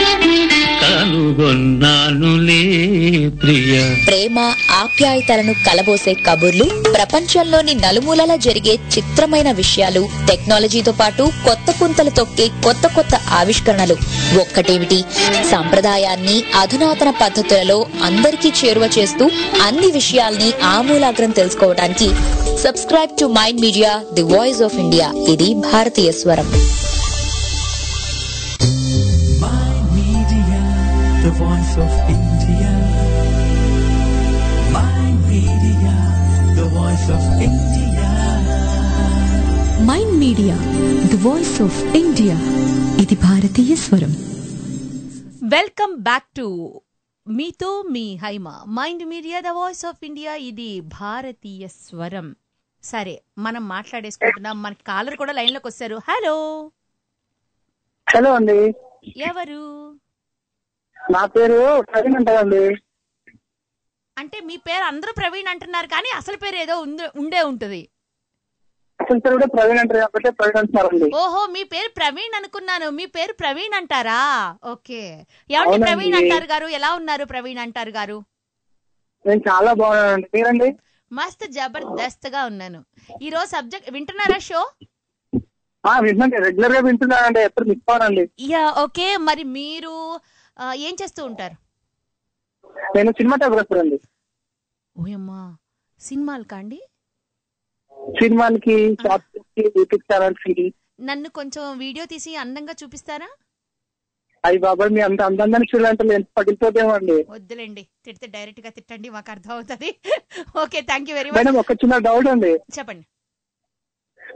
[SPEAKER 17] కనుగొన్నానులే ప్రియా
[SPEAKER 7] ప్రేమ ఆప్యాయతలను కలబోసే కబుర్లు ప్రపంచంలోని నలుమూలలా జరిగే చిత్రమైన విషయాలు టెక్నాలజీతో పాటు కొత్త పుంతలు తొక్కే కొత్త కొత్త ఆవిష్కరణలు ఒక్కటేమిటి సంప్రదాయాన్ని అధునాతన పద్ధతులలో అందరికీ చేరువ చేస్తూ అన్ని విషయాల్ని ఆమూలాగ్రం తెలుసుకోవడానికి subscribe to Mind Media the voice of India ఇది భారతీయ స్వరం
[SPEAKER 1] the voice of India. My media, the voice of India.
[SPEAKER 2] Mind Media the voice of India ఇది భారతీయ స్వరం
[SPEAKER 4] వెల్కమ్ బ్యాక్ టు మీతో మీ Haima Mind Media the voice of India ఇది భారతీయ స్వరం సరే మనం మాట్లాడేసుకుంటున్నాం మనకి కాలర్ కూడా లైన్ లోకి వచ్చారు హలో
[SPEAKER 10] హలో అండి
[SPEAKER 4] ఎవరు
[SPEAKER 10] నా పేరు ప్రవీణ్ అంటారండి
[SPEAKER 4] అంటే మీ పేరు అందరూ ప్రవీణ్ అంటున్నారు కానీ అసలు పేరు ఏదో ఉంద- ఉండే ఉంటది
[SPEAKER 10] అసలు పేరు కూడా ప్రవీణ్ అంటారు కాబట్టి ప్రవీణ్ అంటున్నారండి
[SPEAKER 4] ఓహో మీ పేరు ప్రవీణ్ అనుకున్నాను మీ పేరు ప్రవీణ్ అంటారా ఓకే ఏమండి
[SPEAKER 10] అవునండి.
[SPEAKER 4] ప్రవీణ్ అంటారు గారు ఎలా ఉన్నారు ప్రవీణ్ అంటారు గారు
[SPEAKER 10] నేను చాలా బాగున్నానండి మీరండి
[SPEAKER 4] మస్త్ జబర్దస్త్ గా ఉన్నాను ఈ రోజు సబ్జెక్ట్ వింటున్నారా షో
[SPEAKER 10] ఆ వింటున్నాను రెగ్యులర్ గా వింటున్నానండి ఎప్పుడు మిస్ అవ్వనండి
[SPEAKER 4] యా ఓకే మరి మీరు ఆ, ఏం చేస్తూ ఉంటారు
[SPEAKER 10] నేను సినిమాటోగ్రఫర్ అండి
[SPEAKER 4] ఓయమ్మా సినిమాలు కాండి
[SPEAKER 10] సినిమాలకి షార్ట్స్ కి యూట్యూబ్ ఛానల్స్ కి
[SPEAKER 4] నన్ను కొంచెం వీడియో తీసి అందంగా చూపిస్తారా
[SPEAKER 10] అయ్యి బాబాయ్ మీ అంత అందంగా చూడాలంటే ఎంత పగిలిపోతేమండి
[SPEAKER 4] వద్దులేండి తిడితే డైరెక్ట్ గా తిట్టండి మాకు అర్థం అవుతుంది okay thank you very
[SPEAKER 10] madam
[SPEAKER 4] much
[SPEAKER 10] ఒక చిన్న డౌట్ అండి
[SPEAKER 4] చెప్పండి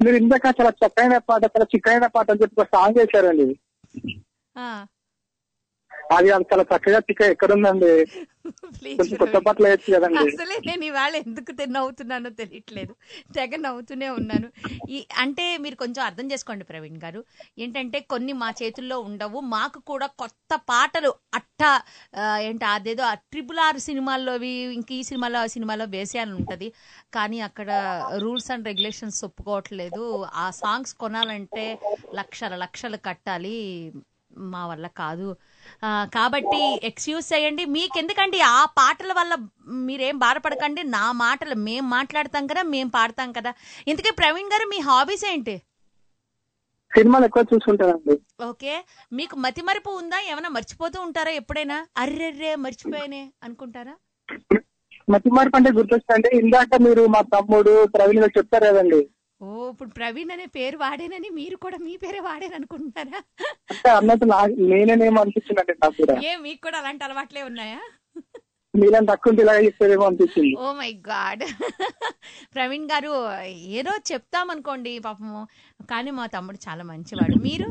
[SPEAKER 14] మీరు ఇందాక చాలా చక్కైన పాట చాలా చిక్కైన పాట అని చెప్పి ఒక సాంగ్ చేశారండి
[SPEAKER 4] ఆ,
[SPEAKER 14] అది అది చాలా చక్కగా చిక్క ఎక్కడుందండి
[SPEAKER 4] ప్లీజ్
[SPEAKER 14] కొంచెం కొత్త పాటలు వేయచ్చు కదండి
[SPEAKER 4] అసలే నేను ఇవాళ ఎందుకు తె- నవ్వుతున్నానో తెలియట్లేదు తెగ నవ్వుతూనే ఉన్నాను ఈ అంటే మీరు కొంచెం అర్థం చేసుకోండి ప్రవీణ్ గారు ఏంటంటే కొన్ని మా చేతుల్లో ఉండవు మాకు కూడా కొత్త పాటలు అట్ట ఆ, ఏంటి అదేదో ట్రిపుల్ ఆర్ సినిమాల్లోవి ఇంక ఈ సినిమాలో ఆ సినిమాలో వేసేయాలని ఉంటది కానీ అక్కడ రూల్స్ అండ్ రెగ్యులేషన్స్ ఒప్పుకోవట్లేదు ఆ సాంగ్స్ కొనాలంటే లక్షల లక్షలు కట్టాలి మా వల్ల కాదు ఆ, కాబట్టి ఎక్స్క్యూజ్ చేయండి మీకు ఎందుకండి ఆ పాటల వల్ల మీరేం బాధపడకండి నా మాటలు మేం మాట్లాడతాం కదా మేం పాడతాం కదా ఇంతకీ ప్రవీణ్ గారు మీ హాబీస్ ఏంటి
[SPEAKER 14] సినిమాలు ఎక్కువ చూసుకుంటానండి
[SPEAKER 4] ఓకే మీకు మతిమరుపు ఉందా ఏమైనా మర్చిపోతూ ఉంటారా ఎప్పుడైనా అర్రెర్రే మర్చిపోయానే అనుకుంటారా
[SPEAKER 14] మతి మార్పు అంటే గుర్తొచ్చిందంటే ఇందాక మీరు మా తమ్ముడు ప్రవీణ్ గారు చెప్పారు కదండి
[SPEAKER 4] ఓ ఇప్పుడు ప్రవీణ్ అనే పేరు వాడేనని మీరు కూడా మీ పేరే వాడేననుకుంటున్నారా
[SPEAKER 14] అంటే అన్నట్టు నా నేనేనేమో అనిపించిందండి నాకు కూడా
[SPEAKER 4] ఏ మీకు కూడా అలాంటి అలవాట్లే ఉన్నాయా
[SPEAKER 14] మీరేం తక్కువ ఉంటే ఇలాగే చెప్పేదేమో అనిపించింది
[SPEAKER 4] ఓ మై గాడ్ ప్రవీణ్ గారు ఏదో చెప్తామనుకోండి పాపము కానీ మా తమ్ముడు చాలా మంచివాడు మీరు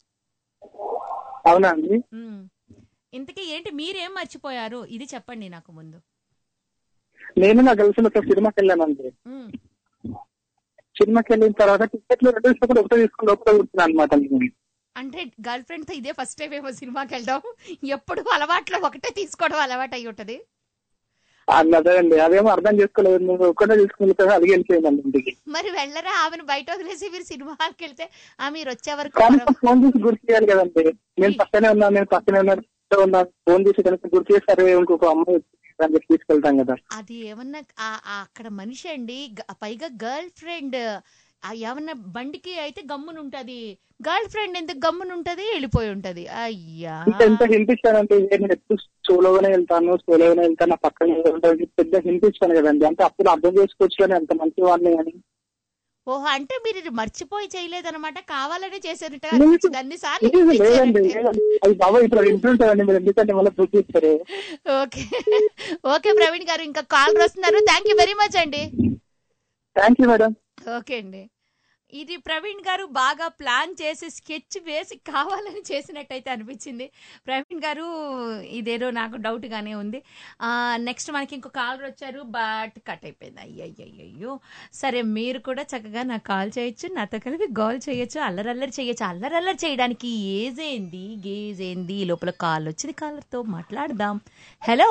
[SPEAKER 14] అవునా అండి
[SPEAKER 4] మ్మ్. ఇంతకీ ఏంటి మీరేం మర్చిపోయారు ఇది చెప్పండి నాకు ముందు
[SPEAKER 14] నేను నా కలిసి ఒక సినిమాకి వెళ్ళానండి
[SPEAKER 4] మ్మ్.
[SPEAKER 14] సినిమాకి వెళ్ళిన తర్వాత టికెట్లు రెండు తీసుకుని ఒకటే తీసుకుని లోపల కూర్చున్నాను అనమాట నేను
[SPEAKER 4] అంటే గర్ల్ ఫ్రెండ్ తో ఇదే ఫస్ట్ టైం ఏమో సినిమాకి వెళ్ళడం ఎప్పుడు అలవాట్లో ఒకటే తీసుకోవడం అలవాటు అయి ఉంటది
[SPEAKER 14] అది అదే అండి అదేమో అర్థం చేసుకోలేదు నువ్వు ఒక్కటే తీసుకుని వెళ్ళిపోయి అలిగి వెళ్ళిపోయిందండి ఇంటికి
[SPEAKER 4] మరి వెళ్ళరా ఆమెను బయట వదిలేసి మీరు సినిమాకి వెళ్తే ఆ మీరు వచ్చే వరకు
[SPEAKER 14] కానీ
[SPEAKER 4] మరో-
[SPEAKER 14] ఫోన్ చేసి గుర్తు చేయాలి కదండి నేను పక్కనే ఉన్నాను నేను పక్కనే ఉన్నాను పక్కనే ఉన్నాను ఫోన్ చేసి కనుక గుర్తు చేస్తారు ఇంకొక అమ్మాయి వచ్చింది అని చెప్పి తీసుకెళ్తాం కదా
[SPEAKER 4] అది ఏమన్నా ఆ- ఆ అక్కడ మనిషి అండి గ- పైగా గర్ల్ ఫ్రెండ్ ఏమన్నా బండికి అయితే గమ్మున ఉంటది గర్ల్ ఫ్రెండ్ ఎందుకు గమ్మున ఉంటది వెళ్ళిపోయి ఉంటది అయ్యా
[SPEAKER 14] ఇంకా ఎంత హింట్ ఇచ్చానంటే నేను ఎప్పుడు సోలోగానే వెళ్తాను సోలోగానే వెళ్తాను నా పక్కన ఉంటుంది పెద్ద హింట్ ఇచ్చాను కదండి అంటే అప్పుడు అర్థం చేసుకోవచ్చు కానీ అంత మంచి వాడిని అని
[SPEAKER 4] ఓహో అంటే మీరు ఇది మర్చిపోయి చేయలేదన్నమాట కావాలనే చేసేటట్టుగా
[SPEAKER 14] లేదు.
[SPEAKER 4] అనిపించింది అన్నిసార్లు
[SPEAKER 14] లేదు,
[SPEAKER 4] హింట్
[SPEAKER 14] లేదండి
[SPEAKER 4] ఇచ్చారంటే.
[SPEAKER 14] లేదండి. అది బాబా ఇప్పుడు ఇంట్లో ఉంటుందండి మీరు ఎందుకంటే మళ్ళీ బుక్ చేస్తారు
[SPEAKER 4] ఓకే ఓకే ప్రవీణ్ గారు ఇంకా కాల్ వస్తున్నారు థ్యాంక్ యూ వెరీ మచ్ అండి
[SPEAKER 14] థ్యాంక్ యూ మేడం
[SPEAKER 4] ఓకే అండి ఇది ప్రవీణ్ గారు బాగా ప్లాన్ చేసి స్కెచ్ వేసి కావాలని చేసినట్టయితే అనిపించింది ప్రవీణ్ గారు ఇదేదో నాకు డౌట్ గానే ఉంది నెక్స్ట్ మనకి ఇంకో కాల్ వచ్చారు బట్ కట్ అయిపోయింది అయ్యయ్యో సరే మీరు కూడా చక్కగా నాకు కాల్ చేయొచ్చు నాతో కలిపి గోల్ చేయొచ్చు అల్లరల్లరి చేయొచ్చు అల్లరల్లరి చేయడానికి ఏజ్ ఏంది గేజ్ ఏంది ఈ లోపల కాల్ వచ్చింది కాలర్తో మాట్లాడదాం hello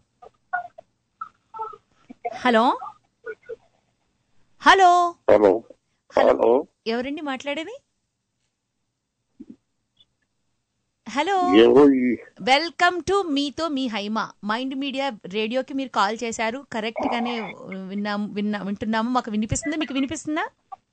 [SPEAKER 4] hello hello
[SPEAKER 18] hello hello
[SPEAKER 4] ఎవరండి మాట్లాడేది హలో
[SPEAKER 18] ఎవరు
[SPEAKER 4] వెల్కమ్ టు మీతో మీ హైమా మైండ్ మీడియా రేడియోకి మీరు కాల్ చేశారు కరెక్ట్ గానే విన్నాము విన్నా వింటున్నాము మాకు వినిపిస్తుందా మీకు వినిపిస్తుందా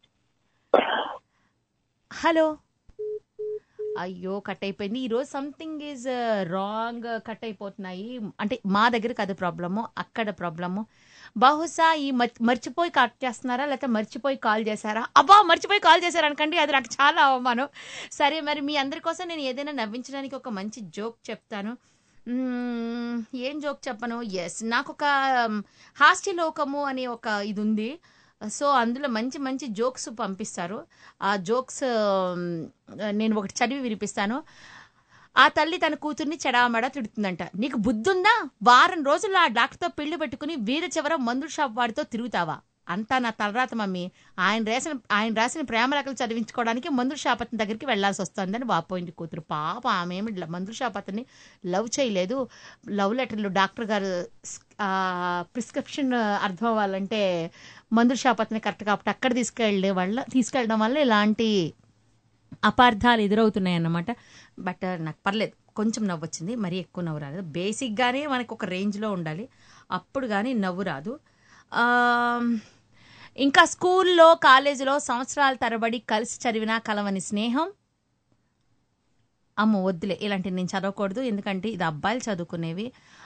[SPEAKER 4] హలో అయ్యో కట్ అయిపోయింది ఈరోజు సంథింగ్ ఈజ్ రాంగ్ కట్ అయిపోతున్నాయి అంటే మా దగ్గరకు అది ప్రాబ్లము అక్కడ ప్రాబ్లము బహుశా ఈ మర్చి- మర్చిపోయి కట్ చేస్తున్నారా లేకపోతే మర్చిపోయి కాల్ చేశారా అబ్బా మర్చిపోయి కాల్ చేశారు అనకండి అది నాకు చాలా అవమానం సరే మరి మీ అందరి కోసం నేను ఏదైనా నవ్వించడానికి ఒక మంచి జోక్ చెప్తాను మ్మ్, ఏం జోక్ చెప్పను ఎస్ నాకు ఒక మ్, హాస్యలోకము అనే ఒక ఇది ఉంది సో అందులో మంచి మంచి జోక్స్ పంపిస్తారు ఆ జోక్స్ నేను ఒకటి చదివి వినిపిస్తాను ఆ తల్లి తన కూతుర్ని చెడామడా తిడుతుందంట నీకు బుద్ధుందా వారం రోజులు ఆ డాక్టర్తో పెళ్లి పెట్టుకుని వీర చివర మందుల షాప్ వాడితో తిరుగుతావా అంతా నా తలరాత మమ్మీ ఆయన రాసిన ఆయన రాసిన ప్రేమ లేఖలు చదివించుకోవడానికి మందుల షాప్ అతని దగ్గరికి వెళ్లాల్సి వస్తుందని వాపోయింది కూతురు పాప ఆమె ఏమి ల- మందుల షాప్ అతన్ని లవ్ చేయలేదు లవ్ లెటర్లు డాక్టర్ గారు ప్రిస్క్రిప్షన్ అర్థం అవ్వాలంటే మందుల షాప్ అతని కరెక్ట్ కాబట్టి అక్కడ తీసుకెళ్ళే వల్ల తీసుకెళ్ళడం వల్ల ఇలాంటి అపార్థాలు ఎదురవుతున్నాయి అన్నమాట బట్ నాకు పర్లేదు కొంచెం నవ్వు వచ్చింది మరీ ఎక్కువ నవ్వు రాలేదు బేసిక్గానే మనకు ఒక రేంజ్లో ఉండాలి అప్పుడు కానీ నవ్వు రాదు ఆ, ఇంకా స్కూల్లో కాలేజీలో సంవత్సరాల తరబడి కలిసి చదివిన కలవని స్నేహం అమ్మ వద్దులే ఇలాంటివి నేను చదవకూడదు ఎందుకంటే ఇది అబ్బాయిలు చదువుకునేవి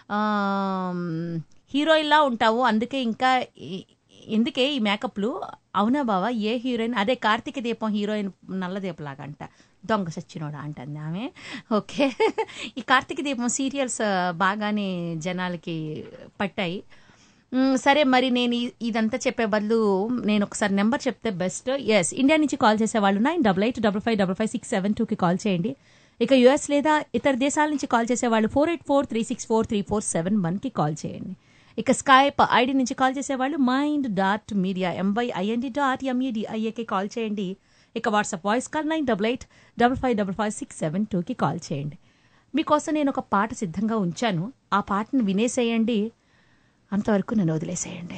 [SPEAKER 4] హీరోయిన్లా ఉంటావు అందుకే ఇంకా ఈ- ఎందుకే ఈ మేకప్లు అవునా బావా ఏ హీరోయిన్ అదే కార్తీక దీపం హీరోయిన్ నల్ల దీపలాగా అంట దొంగ సచ్చినోడా అంటుంది ఆమె ఓకే ఈ కార్తీక దీపం సీరియల్స్ బాగానే జనాలకి పట్టాయి మ్, సరే మరి నేను ఈ- ఇదంతా చెప్పే బదులు నేను ఒకసారి నెంబర్ చెప్తే బెస్ట్ ఎస్ ఇండియా నుంచి కాల్ చేసే వాళ్ళు nine double eight double five double five six seven టూకి కాల్ చేయండి ఇక యుఎస్ లేదా ఇతర దేశాల నుంచి కాల్ చేసే వాళ్ళు four eight four three six four three four seven వన్కి కాల్ చేయండి ఇక స్కైప్ ఐడి నుంచి కాల్ చేసే వాళ్ళు mind dot media M Y I N D dot ఎంఈడిఐఏకి కాల్ చేయండి ఇక WhatsApp voice call nine double eight double five double five six seven టూకి కాల్ చేయండి మీకోసం నేను ఒక పాట సిద్ధంగా ఉంచాను ఆ పాటను వినేసేయండి అంతవరకు నన్ను వదిలేసేయండి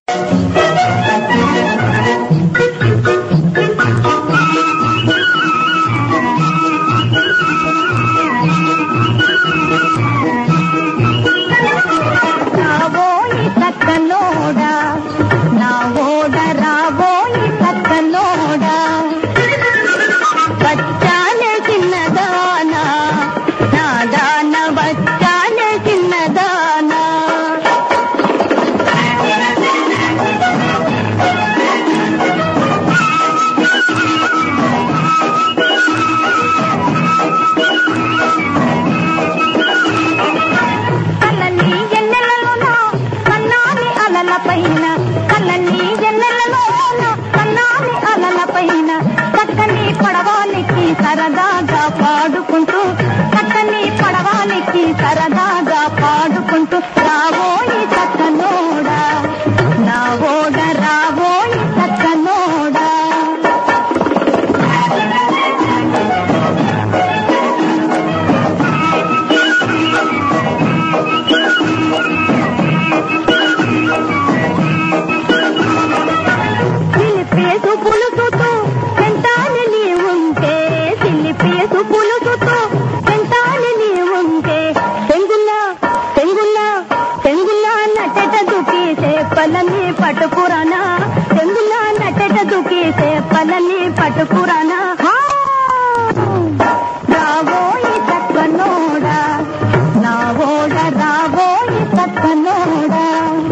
[SPEAKER 15] రాబోయి చక్కనోడా నా ఓడ రాబోయి చక్కనోడా వచ్చానే చిన్నదానా నా దాన వచ్చానే చిన్నదానా కళ్ళని ఎన్నెలలోన కన్నాని అలల పైన కళ్ళని ఎన్నెలలోన కన్నాని అలల పైన చక్కని పడవానికి సరదాగా పాడుకుంటూ చక్కని పడవానికి సరదాగా పాడుకుంటూ రాబోయి చక్కనోడా నా ఓడ రాబోయి చక్కనోడా సిలిపేసు పులుసుతో వెంటాని నీ ఉంటే సిలిపేసు పులుసుతో వెంటాని నీ ఉంటే తెంగుల్లా తెంగుల్లా తెంగుల్లా నటట దుకేసే పలని పట్టుకురానా తెంగుల్లా నటట దుకేసే పలని పట్టుకురానా హా! రాబోయి తక్కనోడా నా ఓడ రాబోయి తక్కనోడా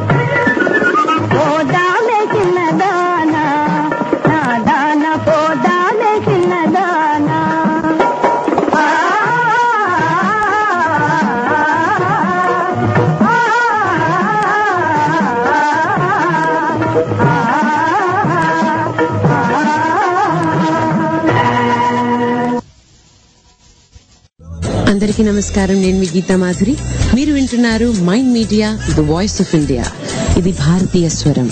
[SPEAKER 15] పోదామే చిన్నదానా నా దాన పోదామే చిన్నదానా ఆ,
[SPEAKER 19] అందరికీ నమస్కారం నేను మీ గీతా మాధురి మీరు వింటున్నారు Mind Media the voice of India ఇది భారతీయ స్వరం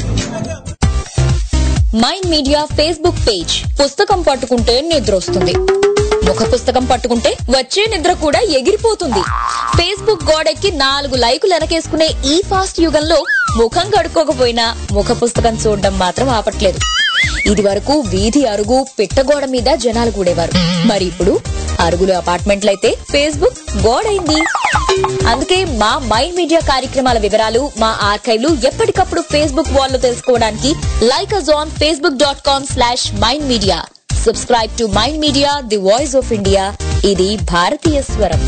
[SPEAKER 7] మైండ్ మీడియా ఫేస్బుక్ పేజ్ పుస్తకం పట్టుకుంటే నిద్ర వస్తుంది ముఖ పుస్తకం పట్టుకుంటే వచ్చే నిద్ర కూడా ఎగిరిపోతుంది ఫేస్బుక్ గోడెక్కి నాలుగు లైకులు వెనకేసుకునే ఈ ఫాస్ట్ యుగంలో ముఖం కడుక్కోకపోయినా ముఖ పుస్తకం చూడడం మాత్రం ఆపట్లేదు ఇది వరకు వీధి అరుగు పిట్టగోడ మీద జనాలు కూడేవారు మరి ఇప్పుడు అరుగులు అపార్ట్మెంట్లయితే ఫేస్బుక్ గోడైంది అందుకే మా మైండ్ మీడియా కార్యక్రమాల వివరాలు మా ఆర్కైవ్లు ఎప్పటికప్పుడు ఫేస్బుక్ వాల్లో తెలుసుకోవడానికి like us on Facebook dot com slash Mind Media subscribe to Mind Media the voice of India ఇది భారతీయ స్వరం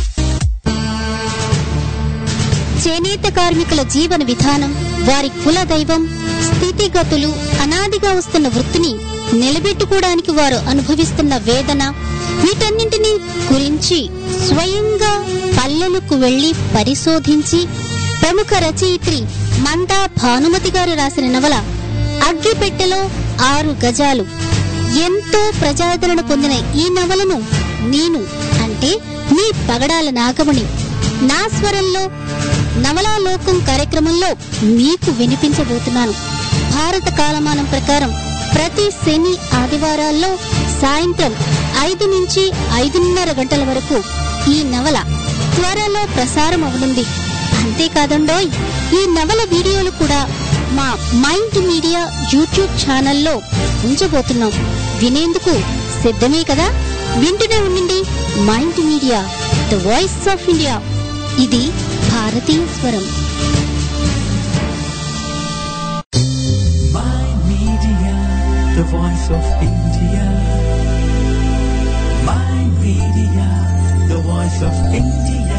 [SPEAKER 20] చేనేత కార్మికుల జీవన విధానం వారి కుల దైవం స్థితిగతులు అనాదిగా వస్తున్న వృత్తిని నిలబెట్టుకోవడానికి వారు అనుభవిస్తున్న వేదన వీటన్నింటినీ గురించి స్వయంగా పల్లెలకు వెళ్లి పరిశోధించి ప్రముఖ రచయిత్రి మందా భానుమతి గారు రాసిన నవల అగ్గిపెట్టెలో ఆరు గజాలు ఎంతో ప్రజాదరణ పొందిన ఈ నవలను నేను అంటే మీ పగడాల నాగమణి నా స్వరంలో నవలాలోకం కార్యక్రమంలో మీకు వినిపించబోతున్నాను భారత కాలమానం ప్రకారం ప్రతి శని ఆదివారాల్లో సాయంత్రం ఐదు నుంచి ఐదున్నర గంటల వరకు ఈ నవల త్వరలో ప్రసారం అవనుంది అంతేకాదండోయ్ ఈ నవల వీడియోలు కూడా మా మైండ్ మీడియా యూట్యూబ్ ఛానల్లో ఉంచబోతున్నాం వినేందుకు సిద్ధమే కదా వింటూనే ఉండండి Mind Media the voice of India ఇది భారతీయ స్వరం
[SPEAKER 1] Mind Media, the voice of India. Mind Media, the voice of India.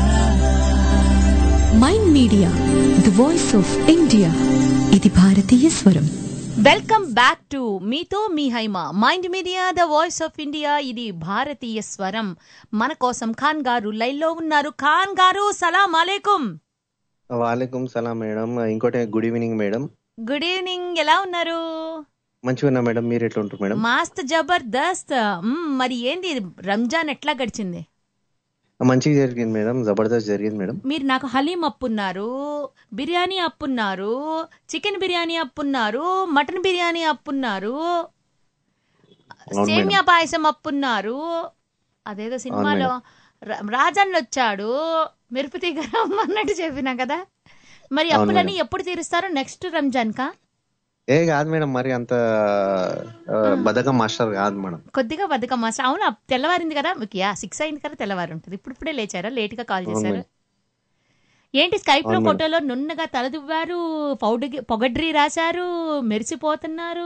[SPEAKER 2] Mind Media the voice of India ఇది భారతీయ స్వరం
[SPEAKER 4] వెల్కమ్ బ్యాక్ టు మీతో మీ Haima Mind Media the voice of India ఇది భారతీయ స్వరం మన కోసం ఖాన్ గారు లైన్లో ఉన్నారు ఖాన్ గారు సలాం అలేకుం
[SPEAKER 21] వాలేకుమ్ సలాం మేడం ఇంకోటి good evening madam
[SPEAKER 4] good evening ఎలా ఉన్నారు
[SPEAKER 21] మంచిగా ఉన్నా మేడం మీరు ఎట్లా ఉంటారు మేడం
[SPEAKER 4] మాస్త్ జబర్దస్త్ మ్మ్, మరి ఏంది రంజాన్ ఎట్లా గడిచింది
[SPEAKER 21] మంచిగా జరిగింది మేడం జబర్దస్త్ జరిగింది మేడం
[SPEAKER 4] మీరు నాకు హలీం అప్పున్నారు బిర్యానీ అప్పున్నారు చికెన్ బిర్యానీ అప్పున్నారు మటన్ బిర్యానీ అప్పున్నారు
[SPEAKER 21] అవును
[SPEAKER 4] సేమియా
[SPEAKER 21] మేడం
[SPEAKER 4] పాయసం అప్పున్నారు అదేదో సినిమాలో రా- రాజన్న వచ్చాడు మెరుపు తీగ రమ్మన్నట్టు చెప్పినా కదా మరి
[SPEAKER 21] అవును
[SPEAKER 4] అప్పులని
[SPEAKER 21] మేడం.
[SPEAKER 4] ఎప్పుడు తీరుస్తారు నెక్స్ట్ రంజాన్ కా
[SPEAKER 21] ఏ కాదు మేడం మరి అంత ఆ, బద్ధకం మాస్టర్ కాదు మేడం
[SPEAKER 4] కొద్దిగా బతుకమ్మ మాస్టర్ అవును అప్- తెల్లవారింది కదా మీకు యా సిక్స్ అయింది కదా తెల్లవారు ఉంటుంది ఇప్పుడు ఇప్పుడే లేచారా లేట్ గా కాల్
[SPEAKER 21] అవును
[SPEAKER 4] చేశారు
[SPEAKER 21] మేడం.
[SPEAKER 4] ఏంటి స్కైప్ లో
[SPEAKER 21] అవును మేడం.
[SPEAKER 4] ఫోటోలో నున్నగా తలదువ్వారు పౌడగి పొగడ్రి రాశారు మెరిసిపోతున్నారు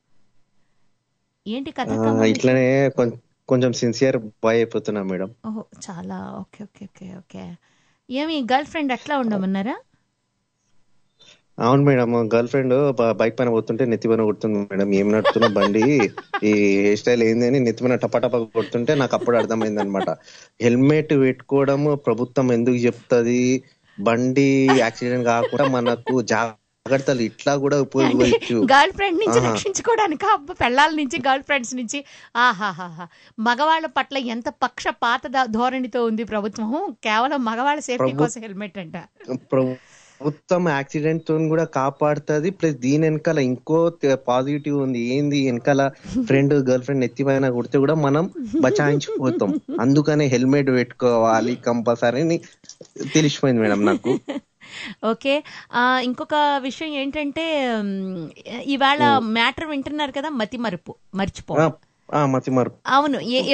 [SPEAKER 4] ఏంటి కథ
[SPEAKER 21] ఆ, ఇట్లనే కొం- కొంచెం సిన్సియర్ బాయ్ అయిపోతున్నా మేడం
[SPEAKER 4] ఓహో చాలా ఓకే ఓకే ఓకే ఓకే ఏమి గర్ల్ ఫ్రెండ్ అట్లా ఉండమన్నారా
[SPEAKER 21] అవును మేడం గర్ల్ ఫ్రెండ్ బైక్ పైన పోతుంటే నెత్తి పైన కొడుతుంది మేడం ఏం నడుతున్నా బండి ఈ హెయిర్ స్టైల్ ఏంది అని నెత్తి పైన టపటప కొడుతుంటే నాకు అప్పుడు అర్థమైంది అనమాట హెల్మెట్ పెట్టుకోవడం ప్రభుత్వం ఎందుకు చెప్తుంది బండి యాక్సిడెంట్ కాకుండా మనకు జాగ్రత్తలు ఇట్లా కూడా ఉపయోగించు
[SPEAKER 4] గర్ల్ ఫ్రెండ్ నుంచి
[SPEAKER 21] ఆహా.
[SPEAKER 4] రక్షించుకోవడానికి అబ్బ పెళ్ళాల నుంచి గర్ల్ ఫ్రెండ్స్ నుంచి ఆహాహాహా మగవాళ్ళ పట్ల ఎంత పక్షపాత ధ- ధోరణితో ఉంది ప్రభుత్వం కేవలం మగవాళ్ళ సేఫ్టీ
[SPEAKER 21] ప్రభు-
[SPEAKER 4] కోసం హెల్మెట్ అంట
[SPEAKER 21] ప్రభుత్వం యాక్సిడెంట్ తో కూడా కాపాడుతుంది ప్లస్ దీని వెనకాల ఇంకో పాజిటివ్ ఉంది ఏంది వెనకాల ఫ్రెండ్ గర్ల్ ఫ్రెండ్ ఎత్తి పైన కొడితే కూడా మనం బచాయించిపోతాం అందుకనే హెల్మెట్ పెట్టుకోవాలి కంపల్సరీ అని తెలిసిపోయింది మేడం నాకు
[SPEAKER 4] ఓకే ఆ, ఇంకొక విషయం ఏంటంటే ఉమ్, ఇవాళ మ్యాటర్ వింటున్నారు కదా మతి మరుపు మర్చిపో
[SPEAKER 21] ఆ, ఆ, మతి మరుపు
[SPEAKER 4] అవును ఏ